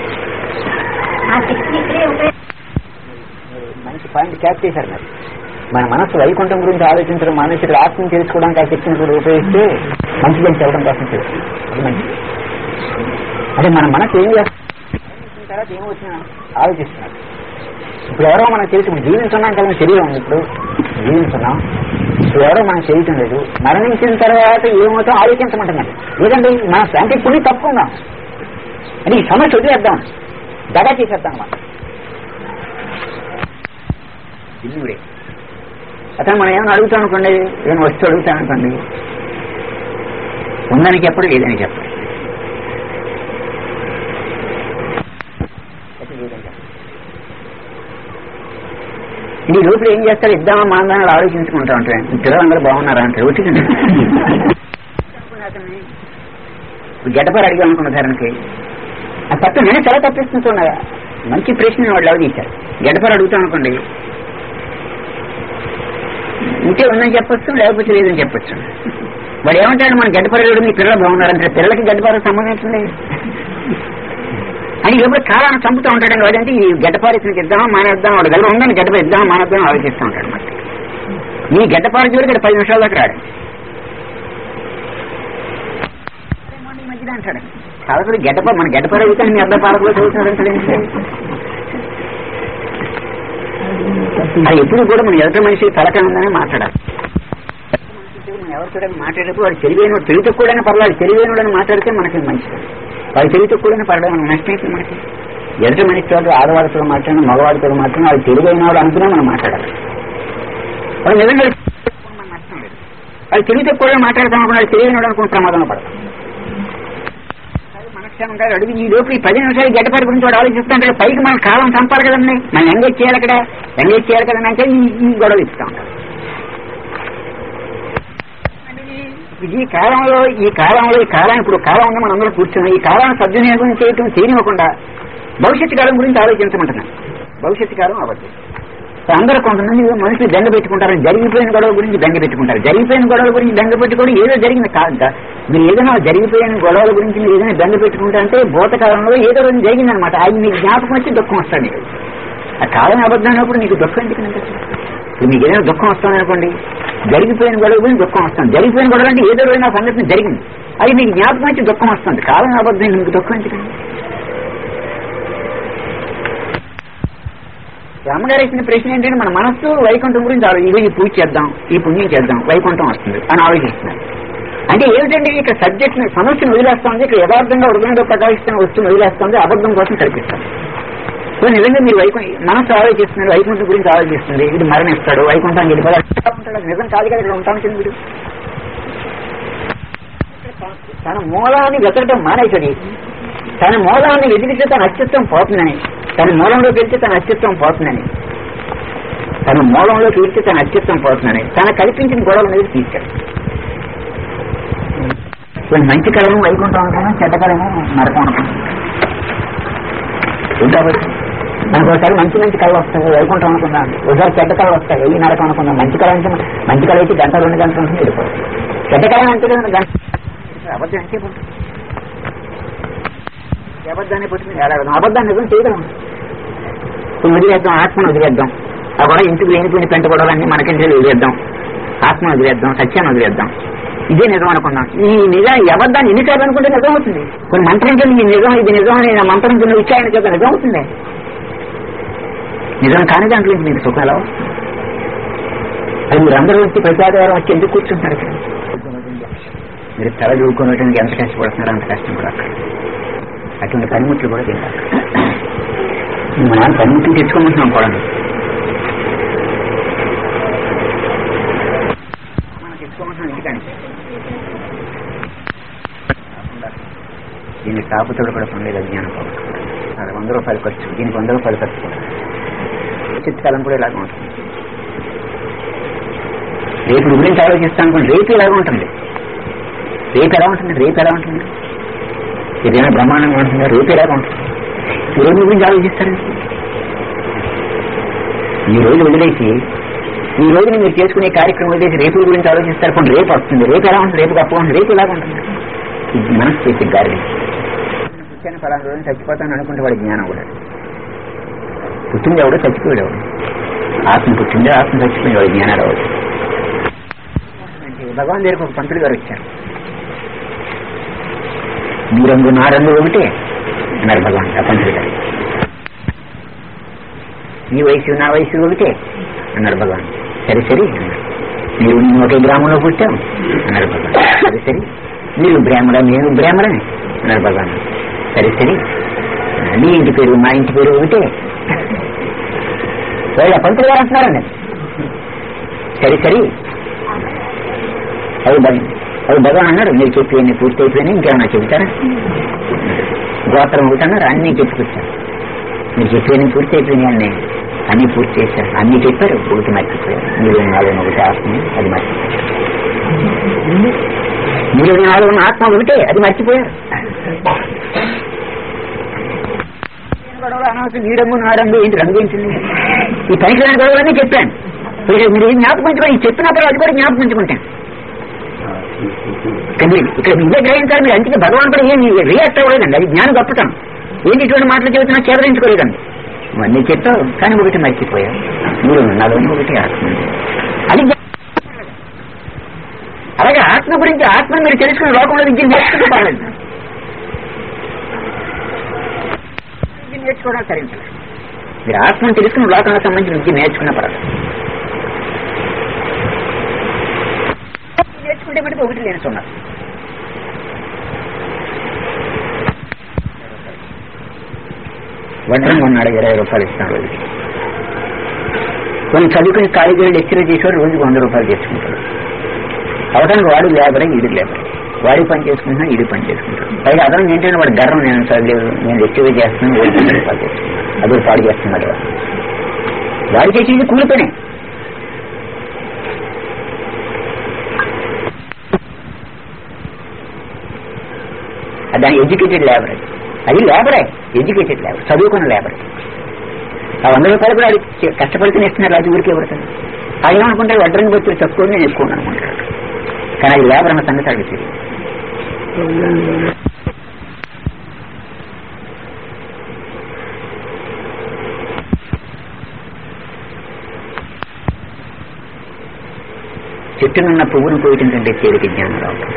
మంచి పాయింట్ క్యాప్ చేశారు మరి మన మనస్సు వైకుంఠం గురించి ఆలోచించడం మానేసి ఇక్కడ ఆత్మను తెలుసుకోవడానికి ఆ శక్తిని కూడా ఉపయోగిస్తే మంచిదని చెప్పడం కోసం చేస్తుంది అది మంచిది అదే మన మనసు ఏం చేస్తుంది తర్వాత ఏమొచ్చినా ఆలోచిస్తున్నాడు ఇప్పుడు ఎవరో మనకు తెలిసి ఇప్పుడు జీవించున్నాం కదా శరీరం ఉంది ఇప్పుడు జీవించున్నాం ఇప్పుడు ఎవరో మనం చేయటం లేదు మరణించిన తర్వాత ఏమవుతాం ఆలోచించమంటున్నాడు లేదండి మన అంటే పుణ్యం తప్పుకుందాం అని ఈ సమస్య వదిలేద్దాం దగా చేసేద్దాం అన్నమాట ఇల్లుడే అతను మనం ఏమైనా అడుగుతాం అనుకోండి ఏమైనా వస్తూ అడుగుతాను అనుకోండి ఉందని చెప్పడు లేదని చెప్పడు అయితే లేదని చెప్పడు. ఇది లోపల ఏం చేస్తారు ఇద్దామా మాందాన్ని ఆలోచించుకుంటా ఉంటాయి పిల్లలందరూ బాగున్నారా అంటారు వచ్చి గడ్డపారు అడిగాం అనుకున్న ధరణకి ఆ తప్పు నేను చాలా తప్పిస్తుంటున్నా మంచి ప్రశ్న వాళ్ళు అవదీశారు గడపర అడుగుతాం అనుకోండి ఉంటే ఉందని చెప్పొచ్చు లేకపోతే లేదని చెప్పొచ్చు వాడు ఏమంటాడు మన గడ్డపరడు మీ పిల్లలు బాగున్నారంటే పిల్లలకి గడ్డపార సంబంధించడం లేదు అని ఎప్పుడు కాలాన్ని చంపుతూ ఉంటాడు వాడంటే ఈ గడ్డపారేసిన ఇద్దామా మానేద్దాం వాడు దగ్గర ఉందని గడ్డప ఇద్దామా మానేద్దాం ఆలోచిస్తూ ఉంటాడు మాట ఈ గడ్డపార జోలికి పది నిమిషాల దాకా రాడు ఈ మధ్యన అంటాడు కాబట్టి గడ్డప మన గడ్డపార అయితే మీ అద్దం పారకులో చదువుతున్నాడు అది ఎప్పుడు కూడా మన ఎదుటి మనిషి తలక ఉందని మాట్లాడాలి మనం ఎవరు చూడని మాట్లాడేటప్పుడు వాడు తెలివైన తెలివి తక్కువడైనా పర్వాలేదు తెలివైనడని మాట్లాడితే మనకి మంచిది వాడు తెలివి తక్కువడైనా పర్వాలేదు మనకు నష్టం అయితే మనకి ఎదుటి మనిషితో ఆడవాడితో మాట్లాడిన మగవాడితో మాట్లాడిన వాడు తెలివైన వాడు అనుకున్నా మనం మాట్లాడాలి వాడు నిజంగా మన నష్టం లేదు వాడు తెలివి తక్కువగా మాట్లాడతాం అనుకున్నా వాడు తెలివైన వాడు అనుకున్న ప్రమాదంలో పడతాం మనశ్శాంగా అడుగు ఈ లోపు ఈ పది నిమిషాలు గడ్డపాటి గురించి వాడు ఆలోచిస్తుంటాడు పైకి మన కాలం చంపాలి కదండి మనం ఎంగేజ్ చేయాలి అక్కడ ఎంగేజ్ చేయాలి కదండి అంటే ఈ ఈ గొడవ ఇస్తూ ఉంటాడు ఈ కాలంలో ఈ కాలంలో ఈ కాలం ఇప్పుడు కాలం ఉంది మనం అందరూ కూర్చున్నాం ఈ కాలాన్ని సద్వినియోగం చేయటం చేయనివ్వకుండా భవిష్యత్తు కాలం గురించి ఆలోచించమంటున్నాను భవిష్యత్తు కాలం అవ్వద్దు అందరూ కొంతమంది మనుషులు బెంగ పెట్టుకుంటారు జరిగిపోయిన గొడవ గురించి బెంగ పెట్టుకుంటారు జరిగిపోయిన గొడవల గురించి బెంగ పెట్టుకోవడం ఏదో జరిగింది కాదు మీరు ఏదైనా జరిగిపోయిన గొడవల గురించి మీరు ఏదైనా బెంగ పెట్టుకుంటా అంటే భూతకాలంలో ఏదో రోజు జరిగిందనమాట అది మీకు జ్ఞాపకం వచ్చి దుఃఖం వస్తాడు మీకు ఆ కాలం అబద్ధం అయినప్పుడు మీకు దుఃఖం ఎందుకు అనిపిస్తుంది? ఇప్పుడు మీకు ఏదైనా దుఃఖం వస్తుంది అనుకోండి జరిగిపోయిన గొడవ గురించి దుఃఖం వస్తుంది జరిగిపోయిన గొడవ అంటే ఏదో రోజు నా సంఘటన జరిగింది అది మీకు జ్ఞాపకం వచ్చి దుఃఖం వస్తుంది కాలం అబద్ధం మీకు దుఃఖం ఎందుకండి రామగారు ఇచ్చిన ప్రశ్న ఏంటంటే మన మనస్సు వైకుంఠం గురించి ఆలో ఇది ఈ పూజ చేద్దాం ఈ పుణ్యం చేద్దాం వైకుంఠం వస్తుంది అని ఆలోచిస్తున్నారు అంటే ఏమిటంటే ఇక్కడ సబ్జెక్ట్ సమస్యను వదిలేస్తుంది ఇక్కడ యథార్థంగా హృదయంలో ప్రకాశిస్తున్న వస్తువును వదిలేస్తుంది అబద్ధం కోసం కల్పిస్తాం సో నిజంగా మీరు వైకుంఠ మనస్సు ఆలోచిస్తున్నారు వైకుంఠం గురించి ఆలోచిస్తుంది ఇది మరణిస్తాడు వైకుంఠానికి వెళ్ళిపోతాడు ఉంటాడు అది నిజం కాదు కదా ఇక్కడ ఉంటాను వీడు తన మూలాన్ని వెతకటం మానేసడి తన మూలాన్ని వెతికితే తన అస్తిత్వం పోతుందని తన మూలంలో వెళ్తే తన అస్తిత్వం పోతుందని తన మూలంలోకి వెళ్తే తన అస్తిత్వం పోతుందని తన కల్పించిన గొడవల మీద తీసుకెళ్ళి ఇప్పుడు మంచి కళను వైకుంఠం అనుకున్నాం చెడ్డ కళను నరకం అనుకున్నాం కాబట్టి మనకు ఒకసారి మంచి మంచి కళలు వస్తాయి వైకుంఠం అనుకున్నాం ఒకసారి చెడ్డ కళలు వస్తాయి ఈ నరకం అనుకున్నాం మంచి కళ అంటే మంచి కళ అయితే గంట రెండు గంటల నుంచి వెళ్ళిపోతుంది చెడ్డ కళ అంటే గంట అబద్ధం అంటే ఉంటుంది ఈ అబద్ధాన్ని పుట్టింది ఎలా అబద్ధాన్ని నిజం చేయగలం ఇప్పుడు వదిలేద్దాం ఆత్మను వదిలేద్దాం ఆ కూడా ఇంటికి లేనిపోయిన పెంట గొడవలన్నీ మనకింటే వదిలేద్దాం ఆత్మను వదిలేద్దాం సత్యాన్ని వదిలేద్దాం ఇదే నిజం అనుకున్నాం ఈ నిజం ఈ అబద్ధాన్ని ఎన్నిసార్లు అనుకుంటే నిజం అవుతుంది కొన్ని మంత్రించండి ఈ నిజం ఇది నిజం అని నా మంత్రించిన విషయాన్ని చేత నిజం అవుతుంది నిజం కాని దాంట్లో నుంచి మీకు సుఖాలు అది మీరు అందరూ వచ్చి ప్రతి ఆదివారం వచ్చి ఎందుకు కూర్చుంటారు ఇక్కడ మీరు తల చూడుకోవడానికి ఎంత కష్టపడుతున్నారో అంత కష్టపడక్కర్ అటువంటి పనిముట్లు కూడా తింటారు మనం పనిముట్లు తెచ్చుకోమంటున్నాం కూడా మనం తెచ్చుకోమంటున్నాం ఇంటికాని దీన్ని తాపుతోడు కూడా పొందేది అజ్ఞానం అది వంద రూపాయలు ఖర్చు దీనికి వంద రూపాయలు ఖర్చు కూడా చిత్తకాలం కూడా ఇలాగ ఉంటుంది రేపు గురించి ఆలోచిస్తాను అనుకోండి రేపు ఇలాగ ఉంటుంది రేపు ఎలా ఉంటుంది రేపు ఎలా ఉంటుంది ఏదైనా బ్రహ్మాండంగా ఉంటుందా రేపు ఎలాగ ఉంటుంది ఈ రోజు గురించి ఆలోచిస్తారు ఈ రోజు వదిలేసి ఈ రోజున మీరు చేసుకునే కార్యక్రమం వదిలేసి రేపు గురించి ఆలోచిస్తారు కొన్ని రేపు వస్తుంది రేపు ఎలా ఉంటుంది రేపు గొప్ప ఉంటుంది రేపు ఎలాగ ఉంటుంది ఇది మనసు చేసే గారి పుట్టాను ఫలానా రోజున చచ్చిపోతాను అనుకుంటే వాడి జ్ఞానం కూడా పుట్టింది ఎవడో చచ్చిపోయాడు ఎవడు ఆత్మ పుట్టిందే ఆత్మ చచ్చిపోయింది వాడి జ్ఞానాలు అవ్వదు భగవాన్ దగ్గరకు ఒక పంతులు గారు వచ్చారు మీ రంగు నా రంగు ఒకటే అన్నారు భగవాన్ ఆ పంతులు గారు మీ వయసు నా వయసు ఒకటే అన్నాడు భగవాన్ సరే సరే అన్నాడు మీరు నేను ఒకే గ్రామంలో పుట్టాం అన్నాడు భగవాన్ సరే సరే మీరు బ్రాహ్మణ నేను బ్రాహ్మణని అన్నాడు భగవాన్ సరే సరే మీ ఇంటి పేరు మా ఇంటి పేరు ఒకటే వాళ్ళు ఆ పంతులు గారు అంటున్నారండి సరే సరే అవి భగ అవి భగవాన్ అన్నారు మీరు చెప్పి పూర్తి అయిపోయినా ఇంకేమన్నా చెబుతారా గోత్రం ఒకటి అన్నారు అన్నీ చెప్పుకొచ్చారు మీరు చెప్పేది పూర్తి అయిపోయినాయి అన్నీ అన్ని పూర్తి చేశారు అన్ని చెప్పారు ఒకటి మర్చిపోయారు మీరు నాలుగు ఒకటి ఆత్మ అది మర్చిపోయారు మీరు నాలుగు ఆత్మ ఒకటే అది మర్చిపోయారు గొడవలు అనవసరం ఈ రంగు నా రంగు ఏంటి రంగు ఏంటి ఈ పనికిరాని గొడవలన్నీ చెప్పాను మీరు మీరు ఏం జ్ఞాపకం ఈ చెప్పినప్పుడు అది కూడా జ్ఞాపకం ఉంచుకుంటాను ఇక్కడ మీరు- ఇక్కడ ఇదే గ్రహించాలి మీరు అందుకే భగవాన్ కూడా ఏం రియాక్ట్ అవ్వలేదండి అది జ్ఞానం గొప్పతనం ఏంటి ఇటువంటి మాటలు చెబుతున్నా చేదరించుకోలేదండి ఇవన్నీ చెప్పావు కానీ ఒకటి మర్చిపోయావు మీరు నాలో ఒకటి ఆత్మ ఉంది. అది జ్ఞానం. అలాగే ఆత్మ గురించి ఆత్మ మీరు తెలుసుకున్న లోకంలో విద్య నేర్చుకుంటే పర్లేదు విద్య నేర్చుకోవడం సరించలేదు మీరు ఆత్మను తెలుసుకున్న లోకంలో సంబంధించిన విద్య నేర్చుకున్న పర్లేదు నేర్చుకుంటే మటుకు ఒకటి లేని సున్నారు వడ్రం ఉన్నాడు ఇరవై రూపాయలు ఇస్తాను రోజుకి కొన్ని చదువుకుని కాలేజీలో లెక్చర్ చేసేవాడు రోజుకి వంద రూపాయలు చేసుకుంటాడు అవడానికి వాడు లేబరే ఈడు లేబర్ వాడి పని చేసుకుంటున్నా ఈడు పని చేసుకుంటాడు పైగా అదనం ఏంటంటే వాడు గర్వం నేను చదిలేదు నేను లెక్చర్ చేస్తున్నాను రోజు వంద రూపాయలు చేస్తున్నాను అదే పాడు చేస్తున్నాడు వాడు వాడు చేసేది కూలి పనే అది దాని ఎడ్యుకేటెడ్ లేబర్ అది అది లేబరే ఎడ్యుకేటెడ్ లేబర్ చదువుకున్న లేబర్ ఆ వంద రూపాయలు కూడా అది చే- కష్టపడితేనే ఇస్తున్నారు అది ఊరికే పడుతుంది అది ఏమనుకుంటారు వడ్రంగి వచ్చి తక్కువ నేను ఎక్కువ అనుకుంటారు కానీ అది లేబర్ అన్న సంగతి అడిగి తెలియదు చెట్టునున్న పువ్వును కోయటం కంటే తేలిక జ్ఞానం రావటం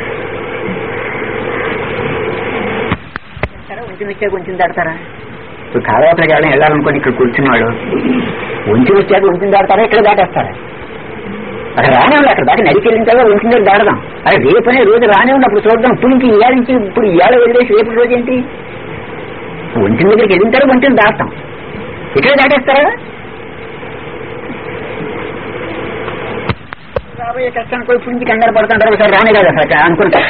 కొంచెం ఇచ్చే కొంచెం దాడతారా ఇప్పుడు కాలవతలకి వెళ్ళడం వెళ్ళాలనుకోని ఇక్కడ కూర్చున్నాడు ఉంచి వచ్చాక ఉంచిన దాడతారా ఇక్కడ దాటేస్తారా అక్కడ రానే ఉంది అక్కడ దాకా నడికి వెళ్ళిన తర్వాత ఉంచిన దగ్గర దాడదాం అక్కడ రేపనే రోజు రానే ఉంది అప్పుడు చూద్దాం ఇప్పుడు ఇంక ఇవాళ నుంచి ఇప్పుడు ఇవాళ వదిలేసి రేపు రోజు ఏంటి వంచిన దగ్గరికి వెళ్ళిన తర్వాత వంచిన దాటాం ఇక్కడ దాటేస్తారా రాబోయే కష్టానికి పోయి ఇప్పుడు నుంచి కంగారు పడుతుంటారు ఒకసారి రానే కదా అసలు అనుకుంటా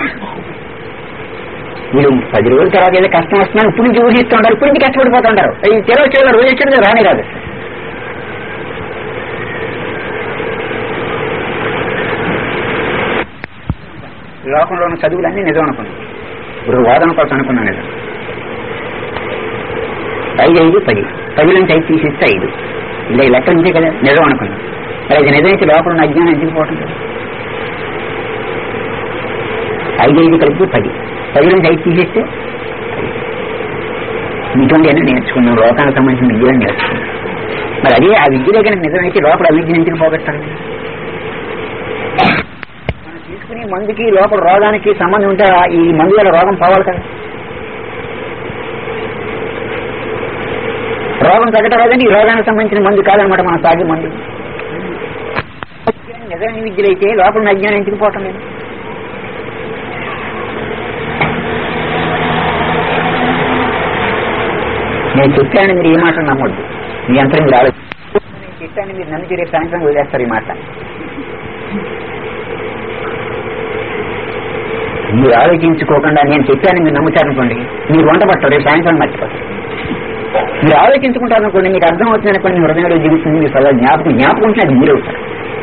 వీళ్ళు పది రోజుల తర్వాత ఏదో కష్టం వస్తున్నాను ఇప్పుడు నుంచి ఊహిస్తుంటారు ఇప్పుడు నుంచి కష్టపడిపోతుంటారు ఈ చెరవ చెరవ రోజు వచ్చాడు రానే రాదు ఈ లోకంలో ఉన్న చదువులన్నీ నిజం అనుకున్నాను ఇప్పుడు వాదన కోసం అనుకున్నాను నిజం ఐదు ఐదు పది పది నుంచి ఐదు తీసిస్తే ఐదు ఇలా ఈ లెక్క ఉంటే కదా నిజం అనుకున్నాను మరి అది నిజమైతే లోపల ఉన్న అజ్ఞానం ఎందుకు పోవటం లేదు? ఐదు ఐదు కలిపి పది పది నుంచి ఐదు తీసేస్తే ఇటువంటి అన్నీ నేర్చుకున్నాం లోకానికి సంబంధించిన విద్యను నేర్చుకున్నాం మరి అదే ఆ విద్యలో కనుక నిజమైతే లోపల అవిద్యను ఎందుకు పోగొట్టాలి మనం తీసుకునే మందుకి లోపల రోగానికి సంబంధం ఉంటే ఆ- ఈ మందు వల్ల రోగం పోవాలి కదా రోగం తగ్గటం లేదంటే ఈ రోగానికి సంబంధించిన మందు కాదనమాట మనం తాగే మందు నిజమైన విద్యలైతే లోపల ఉన్న అజ్ఞానం ఎందుకు పోవటం లేదు నేను చెప్పాను మీరు ఈ మాట నమ్మొద్దు మీ అంతా మీరు ఆలోచన నేను చెప్పాను మీరు నమ్మి రేపు సాయంత్రం వదిలేస్తారు ఈ మాట మీరు ఆలోచించుకోకుండా నేను చెప్పాను మీరు నమ్ముతారనుకోండి మీరు వంట పట్టరు రేపు సాయంత్రం మర్చిపోతారు మీరు ఆలోచించుకుంటారు అనుకోండి మీకు అర్థం అవుతుంది అనుకోండి మీ హృదయంలో దిగుతుంది మీ సదా జ్ఞాపకం జ్ఞాపకం ఉంటే అది మీరు అవుతారు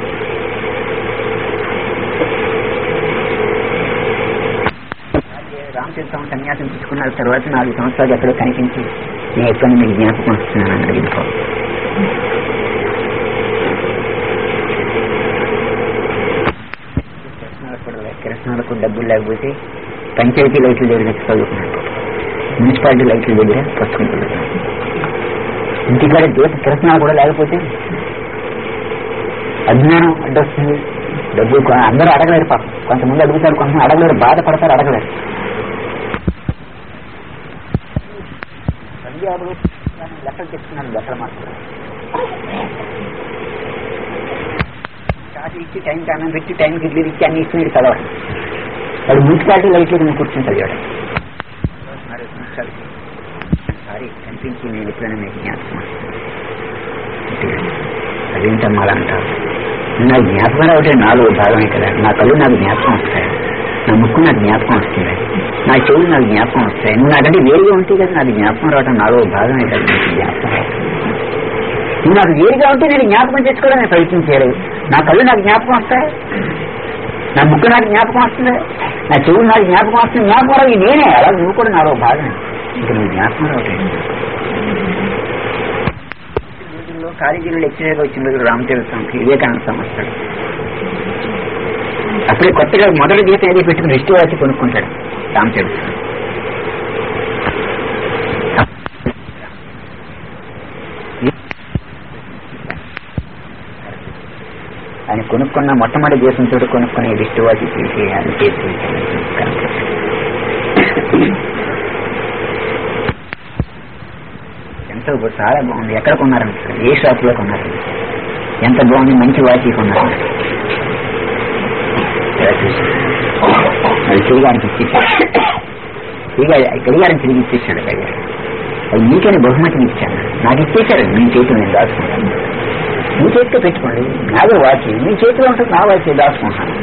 రామచంద్రం సన్యాసం తీసుకున్న తర్వాత నాలుగు సంవత్సరాలు ఎక్కడో కనిపించి నేను ఎక్కడ మీకు జ్ఞాపకం వస్తున్నాను అని అడిగిపో కిరసనాలకు డబ్బులు లేకపోతే పంచాయతీ లైట్ల దగ్గర వచ్చి చదువుకున్నాడు మున్సిపాలిటీ లైట్ల దగ్గర పుస్తకం చదువుకున్నాడు ఇంటికాడ దేశ కిరసనాలు కూడా లేకపోతే అజ్ఞానం అడ్డొస్తుంది డబ్బు కొ- అందరూ అడగలేరు పాపం కొంతమంది అడుగుతారు కొంతమంది అడగలేరు బాధపడతారు అడగలేరు పంజాబ్ లెక్కలు చెప్తున్నాను లెక్కలు మాత్రం కాఫీ ఇచ్చి టైంకి అన్నం పెట్టి టైంకి ఇడ్లీ ఇచ్చి అన్ని ఇచ్చి మీరు చదవాలి వాడు మున్సిపాలిటీ లైట్లో నేను కూర్చొని చదివాడు సారీ కనిపించి నేను ఎప్పుడైనా మీకు జ్ఞాపకం వస్తుంది. అదేంటమ్మా అలా అంటారు నా జ్ఞాపకం ఒకటి నాలుగు భాగమే కదా నా కళ్ళు నాకు జ్ఞాపకం వస్తాయి నా ముక్కు నాకు జ్ఞాపకం వస్తుంది నా చెవులు నాకు జ్ఞాపకం వస్తాయి నువ్వు నాకంటే వేరుగా ఉంటే కదా నాకు జ్ఞాపకం రావడం నాలుగో భాగమే కదా నీకు జ్ఞాపకం రావడం. నువ్వు నాకు వేరుగా ఉంటే నేను జ్ఞాపకం చేసుకోవడానికి ప్రయత్నం చేయలేదు నా కళ్ళు నాకు జ్ఞాపకం వస్తాయి నా ముక్కు నాకు జ్ఞాపకం వస్తుంది నా చెవులు నాకు జ్ఞాపకం వస్తుంది జ్ఞాపకం రావు నేనే అలా నువ్వు కూడా నాలో భాగమే ఇంకా నువ్వు జ్ఞాపకం రావట్లేదు కాలేజీలో లెక్చరర్ వచ్చిన రోజు రామతీర్థంకి వివేకానంద సంస్థ అప్పుడే కొత్తగా మొదటి గీత ఏది పెట్టుకుని రిస్ట్ వాచి కొనుక్కుంటాడు రామతీర్థం ఆయన కొనుక్కున్న మొట్టమొదటి దేశం చోటు కొనుక్కునే రిస్ట్ వాచి తీసి ఆయన చేసి ఎంత బా- చాలా బాగుంది ఎక్కడ కొన్నారండి ఏ షాప్ లో కొన్నారు ఎంత బాగుంది మంచి వాచి కొన్నారు ఇలా చూసి. అది తిరిగానికి ఇచ్చేసాడు తిరిగి గడియారం తిరిగి ఇచ్చేసాడు గడియారం అది మీకని బహుమతిని ఇచ్చాను నాకు ఇచ్చేసాడు మీ చేతిలో నేను దాచుకుంటాను మీ చేతితో పెట్టుకోండి నాదే వాచి మీ చేతిలో ఉంటుంది నా వాచి దాచుకుంటాను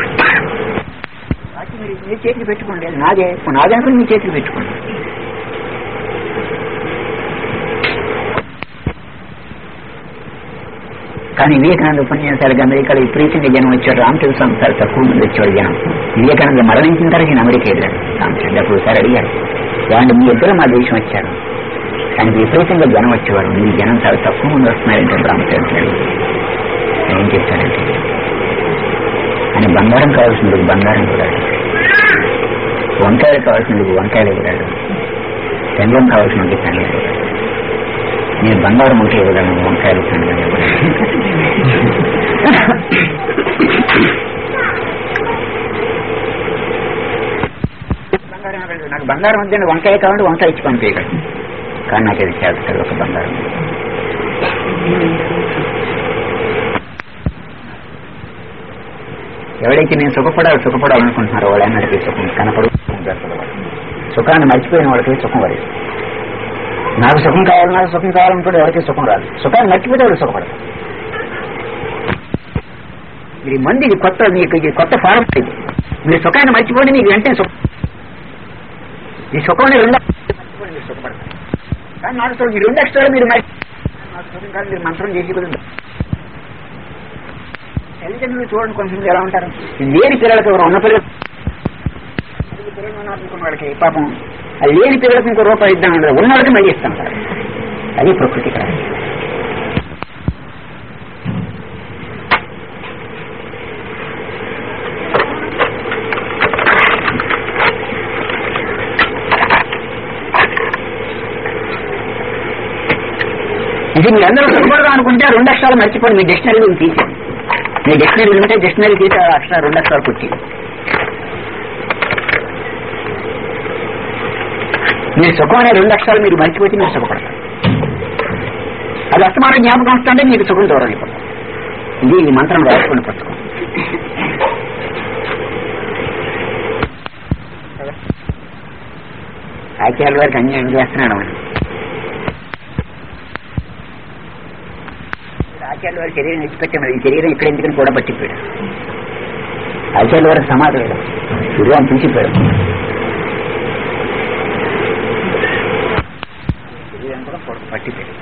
వాచి మీరు మీ చేతికి పెట్టుకోండి అది నాదే నాదే అనుకుని మీ చేతికి పెట్టుకోండి కానీ వివేకానంద ఉపన్యాసాలకు అమెరికాలో విపరీతంగా జనం వచ్చాడు రామచంద్ర స్వామి చాలా తక్కువ మంది వచ్చాడు జనం వివేకానంద మరణించిన తర్వాత నేను అమెరికా వెళ్ళాడు రామచంద్ర అప్పుడు సార్ అడిగారు ఏమంటే మీ ఇద్దరు మా దేశం వచ్చారు కానీ విపరీతంగా జనం వచ్చేవారు మీ జనం చాలా తక్కువ మంది వస్తున్నారంటే రామచంద్ర ఏం చెప్తారంటే ఆయన బంగారం కావాల్సింది బంగారం కూడా వంకాయలు కావాల్సింది వంకాయలు ఇవ్వడాడు తెల్లం కావాల్సింది తెల్లం ఇవ్వడాడు నేను బంగారం ఉంటే ఇవ్వగలను వంకాయలు తెల్లం ఇవ్వగలను బంగారం ఇవ్వగలడు. నాకు బంగారం వద్దండి వంకాయ కావాలంటే వంకాయ ఇచ్చి పంపించగలను కానీ నాకు ఇది చేస్తారు ఒక బంగారం ఎవరైతే నేను సుఖపడాలి సుఖపడాలనుకుంటున్నారో వాళ్ళందరికీ సుఖం కనపడు సుఖాన్ని మర్చిపోయిన వాళ్ళకి సుఖం వరేది నాకు సుఖం కావాలి నాకు సుఖం కావాలనుకుంటే ఎవరికి సుఖం రాదు సుఖాన్ని మర్చిపోతే వాళ్ళు సుఖపడతారు మీరు ఈ మంది ఇది కొత్త మీకు ఇది కొత్త ఫారం ఇది మీరు సుఖాన్ని మర్చిపోండి మీకు వెంటనే సుఖం ఈ సుఖాన్ని రెండు మర్చిపోండి మీరు సుఖపడతారు కానీ నాకు సుఖం- ఈ రెండు ఎక్స్ట్రా మీరు మర్చి నాకు సుఖం కాదు మీరు మంత్రం చేసి కుదరదు తల్లిదండ్రులు చూడండి కొంతమంది ఎలా ఉంటారు లేని పిల్లలకి ఎవరు ఉన్న పిల్లలు నలుగురు పిల్లలు ఉన్నారనుకున్న వాళ్ళకి పాపం ఆ లేని పిల్లలకు ఇంకో రూపాయి ఇద్దాం ఉండదు ఉన్న వాళ్ళకి మళ్ళీ ఇస్తాం సార్ అది ప్రకృతి కాదు ఇది మీ అందరూ సుఖపడదాం అనుకుంటే ఆ రెండు అక్షరాలు మర్చిపోండి మీ డిక్షనరీలో తీసి మీ డిక్షనరీ ఉంటే డిక్షనరీ తీసి ఆ అక్షరాలు రెండు అక్షరాలు పుట్టి మీ సుఖం అనే రెండు అక్షరాలు మీరు మర్చిపోతే మీరు సుఖపడతారు అది అస్తమానం జ్ఞాపకం వస్తుంటే మీకు సుఖం దూరం అయిపోతుంది ఇది ఈ మంత్రం రాసుకుని పుస్తకం ఆచార్య వారికి అన్యాయం చేస్తున్నాడు మనం ఆచార్య వారి శరీరం విడిచిపెట్టాము ఈ శరీరం ఇక్కడ ఎందుకని కూడా పట్టిపోయాడు ఆచార్య వారికి సమాధి లేదు శరీరం తీసిపోయాడు శరీరం కూడా పొడ- పట్టిపోయాడు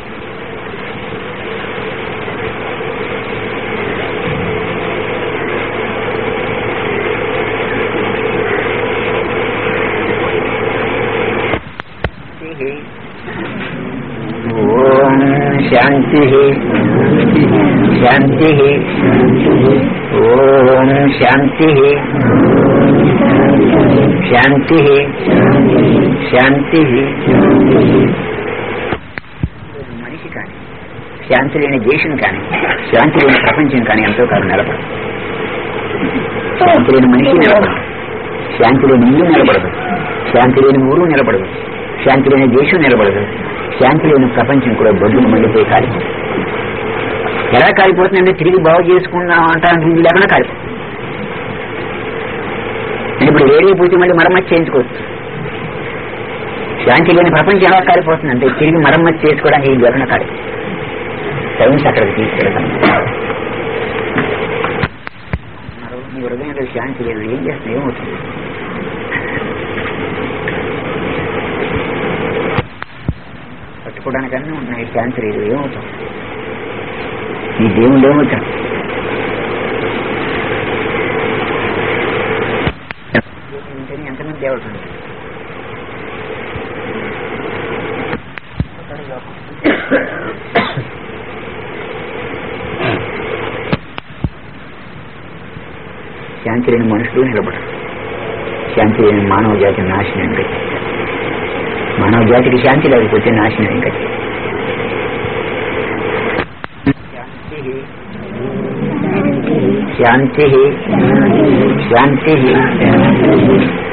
ఓం శాంతి శాంతి ఓం శాంతి శాంతి శాంతి మనిషి కానీ శాంతి లేని దేశం కానీ శాంతి లేని ప్రపంచం కానీ ఎంతో కాలం నిలబడదు శాంతి లేని మనిషి నిలబడదు శాంతి లేని ఇల్లు నిలబడదు శాంతి లేని ఊరు నిలబడదు శాంతి లేని దేశం నిలబడదు శాంతి లేని ప్రపంచం కూడా బొడ్డును మండిపోయి కాలిపోతుంది ఎలా కాలిపోతుందంటే తిరిగి బాగు చేసుకున్నాం అంటానికి ఇది లేకుండా కాలిపోతుంది ఇప్పుడు వేడిపోతే మళ్ళీ మరమ్మతు చేయించుకోవచ్చు శాంతి లేని ప్రపంచం ఎలా కాలిపోతుందంటే తిరిగి మరమ్మతు చేసుకోవడానికి ఇది లేకుండా కాలిపోతుంది సైన్స్ అక్కడికి తీసుకెళ్తాం మీ హృదయంలో శాంతి లేదు ఏం చేస్తుంది ఏమవుతుంది పట్టుకోవడానికన్నా ఉన్నాయి శాంతి లేదు ఏమవుతుంది ఈ దేవుడు ఏమవుతాడు ఉంటేనే ఎంతమంది దేవతలు ఉంటారు? శాంతి లేని మనుషులు నిలబడరు శాంతి లేని మానవ జాతి నాశనం గతి మానవ జాతికి శాంతి లేకపోతే నాశనం గతి శాంతి శాంతి